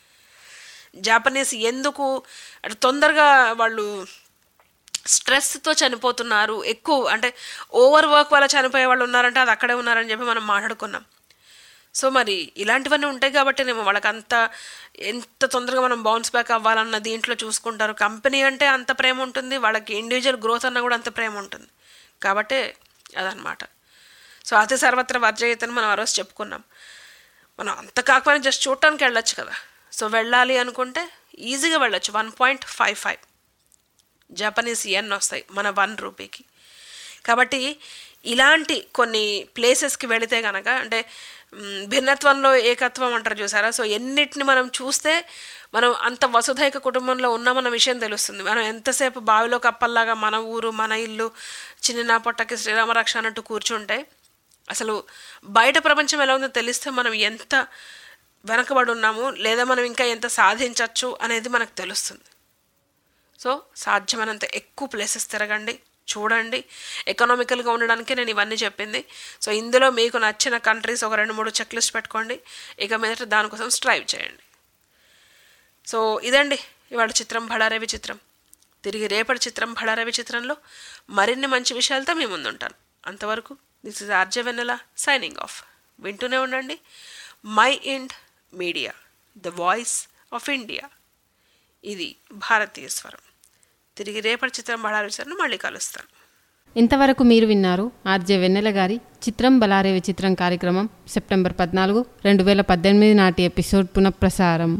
జాపనీస్ ఎందుకు అంటే తొందరగా వాళ్ళు స్ట్రెస్తో చనిపోతున్నారు ఎక్కువ అంటే ఓవర్ వర్క్ వల్ల చనిపోయే వాళ్ళు ఉన్నారంటే అది అక్కడే ఉన్నారని చెప్పి మనం మాట్లాడుకున్నాం సో మరి ఇలాంటివన్నీ ఉంటాయి కాబట్టి నేను వాళ్ళకి అంత ఎంత తొందరగా మనం బౌన్స్ బ్యాక్ అవ్వాలన్న దీంట్లో చూసుకుంటారు కంపెనీ అంటే అంత ప్రేమ ఉంటుంది వాళ్ళకి ఇండివిజువల్ గ్రోత్ అన్న కూడా అంత ప్రేమ ఉంటుంది కాబట్టే అదనమాట సో అతి సర్వత్ర వర్జయితని మనం ఆ రోజు చెప్పుకున్నాం మనం అంత కాకపోయినా జస్ట్ చూడటానికి వెళ్ళొచ్చు కదా సో వెళ్ళాలి అనుకుంటే ఈజీగా వెళ్ళొచ్చు one point five five Japanese yen వస్తాయి మన వన్ రూపీకి కాబట్టి ఇలాంటి కొన్ని ప్లేసెస్కి వెళితే కనుక అంటే మ్, భిన్నత్వంలో ఏకత్వం అంటారు చూసారా సో ఎన్నిటిని మనం చూస్తే మనం అంత వసుధైక కుటుంబంలో ఉన్నామన్న విషయం తెలుస్తుంది మనం ఎంతసేపు బావిలో కప్పల్లాగా మన ఊరు మన ఇల్లు చిన్న పొట్టకి శ్రీరామరక్ష అన్నట్టు కూర్చుంటే అసలు బయట ప్రపంచం ఎలా ఉందో తెలిస్తే మనం ఎంత వెనకబడి ఉన్నాము లేదా మనం ఇంకా ఎంత సాధించవచ్చు అనేది మనకు తెలుస్తుంది సో సాధ్యమైనంత ఎక్కువ ప్లేసెస్ తిరగండి చూడండి ఎకనామికల్గా ఉండడానికే నేను ఇవన్నీ చెప్పింది సో ఇందులో మీకు నచ్చిన కంట్రీస్ ఒక రెండు మూడు చెక్ లిస్ట్ పెట్టుకోండి ఇక మీదట దానికోసం స్ట్రైవ్ చేయండి సో ఇదండి ఇవాళ చిత్రం భడారవి చిత్రం తిరిగి రేపటి చిత్రం భడారవి చిత్రంలో మరిన్ని మంచి విషయాలతో మీ ముందుంటాను అంతవరకు this is RJ Vennela signing off వింటూనే ఉండండి mind media the voice of India ఇది భారతీయ స్వరం తిరిగి రేపటి చిత్రం బడారవి చిత్రం మళ్ళీ కలుస్తాను ఇంతవరకు మీరు విన్నారు ఆర్జే వెన్నెల గారి చిత్రం బలారే విచిత్రం కార్యక్రమం సెప్టెంబర్ పద్నాలుగు రెండు వేల పద్దెనిమిది నాటి ఎపిసోడ్ పునఃప్రసారం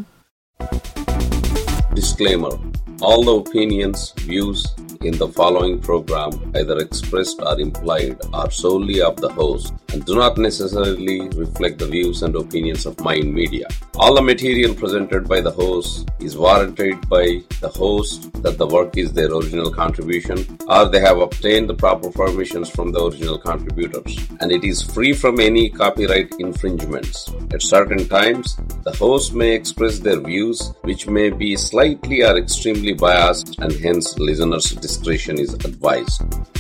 Disclaimer All the opinions, views in the following program, either expressed or implied, are solely of the host and do not necessarily reflect the views and opinions of Mind Media. All the material presented by the host is warranted by the host that the work is their original contribution or they have obtained the proper permissions from the original contributors and it is free from any copyright infringements. At certain times, the host may express their views which may be slightly or extremely biased and hence listeners' discretion is advised.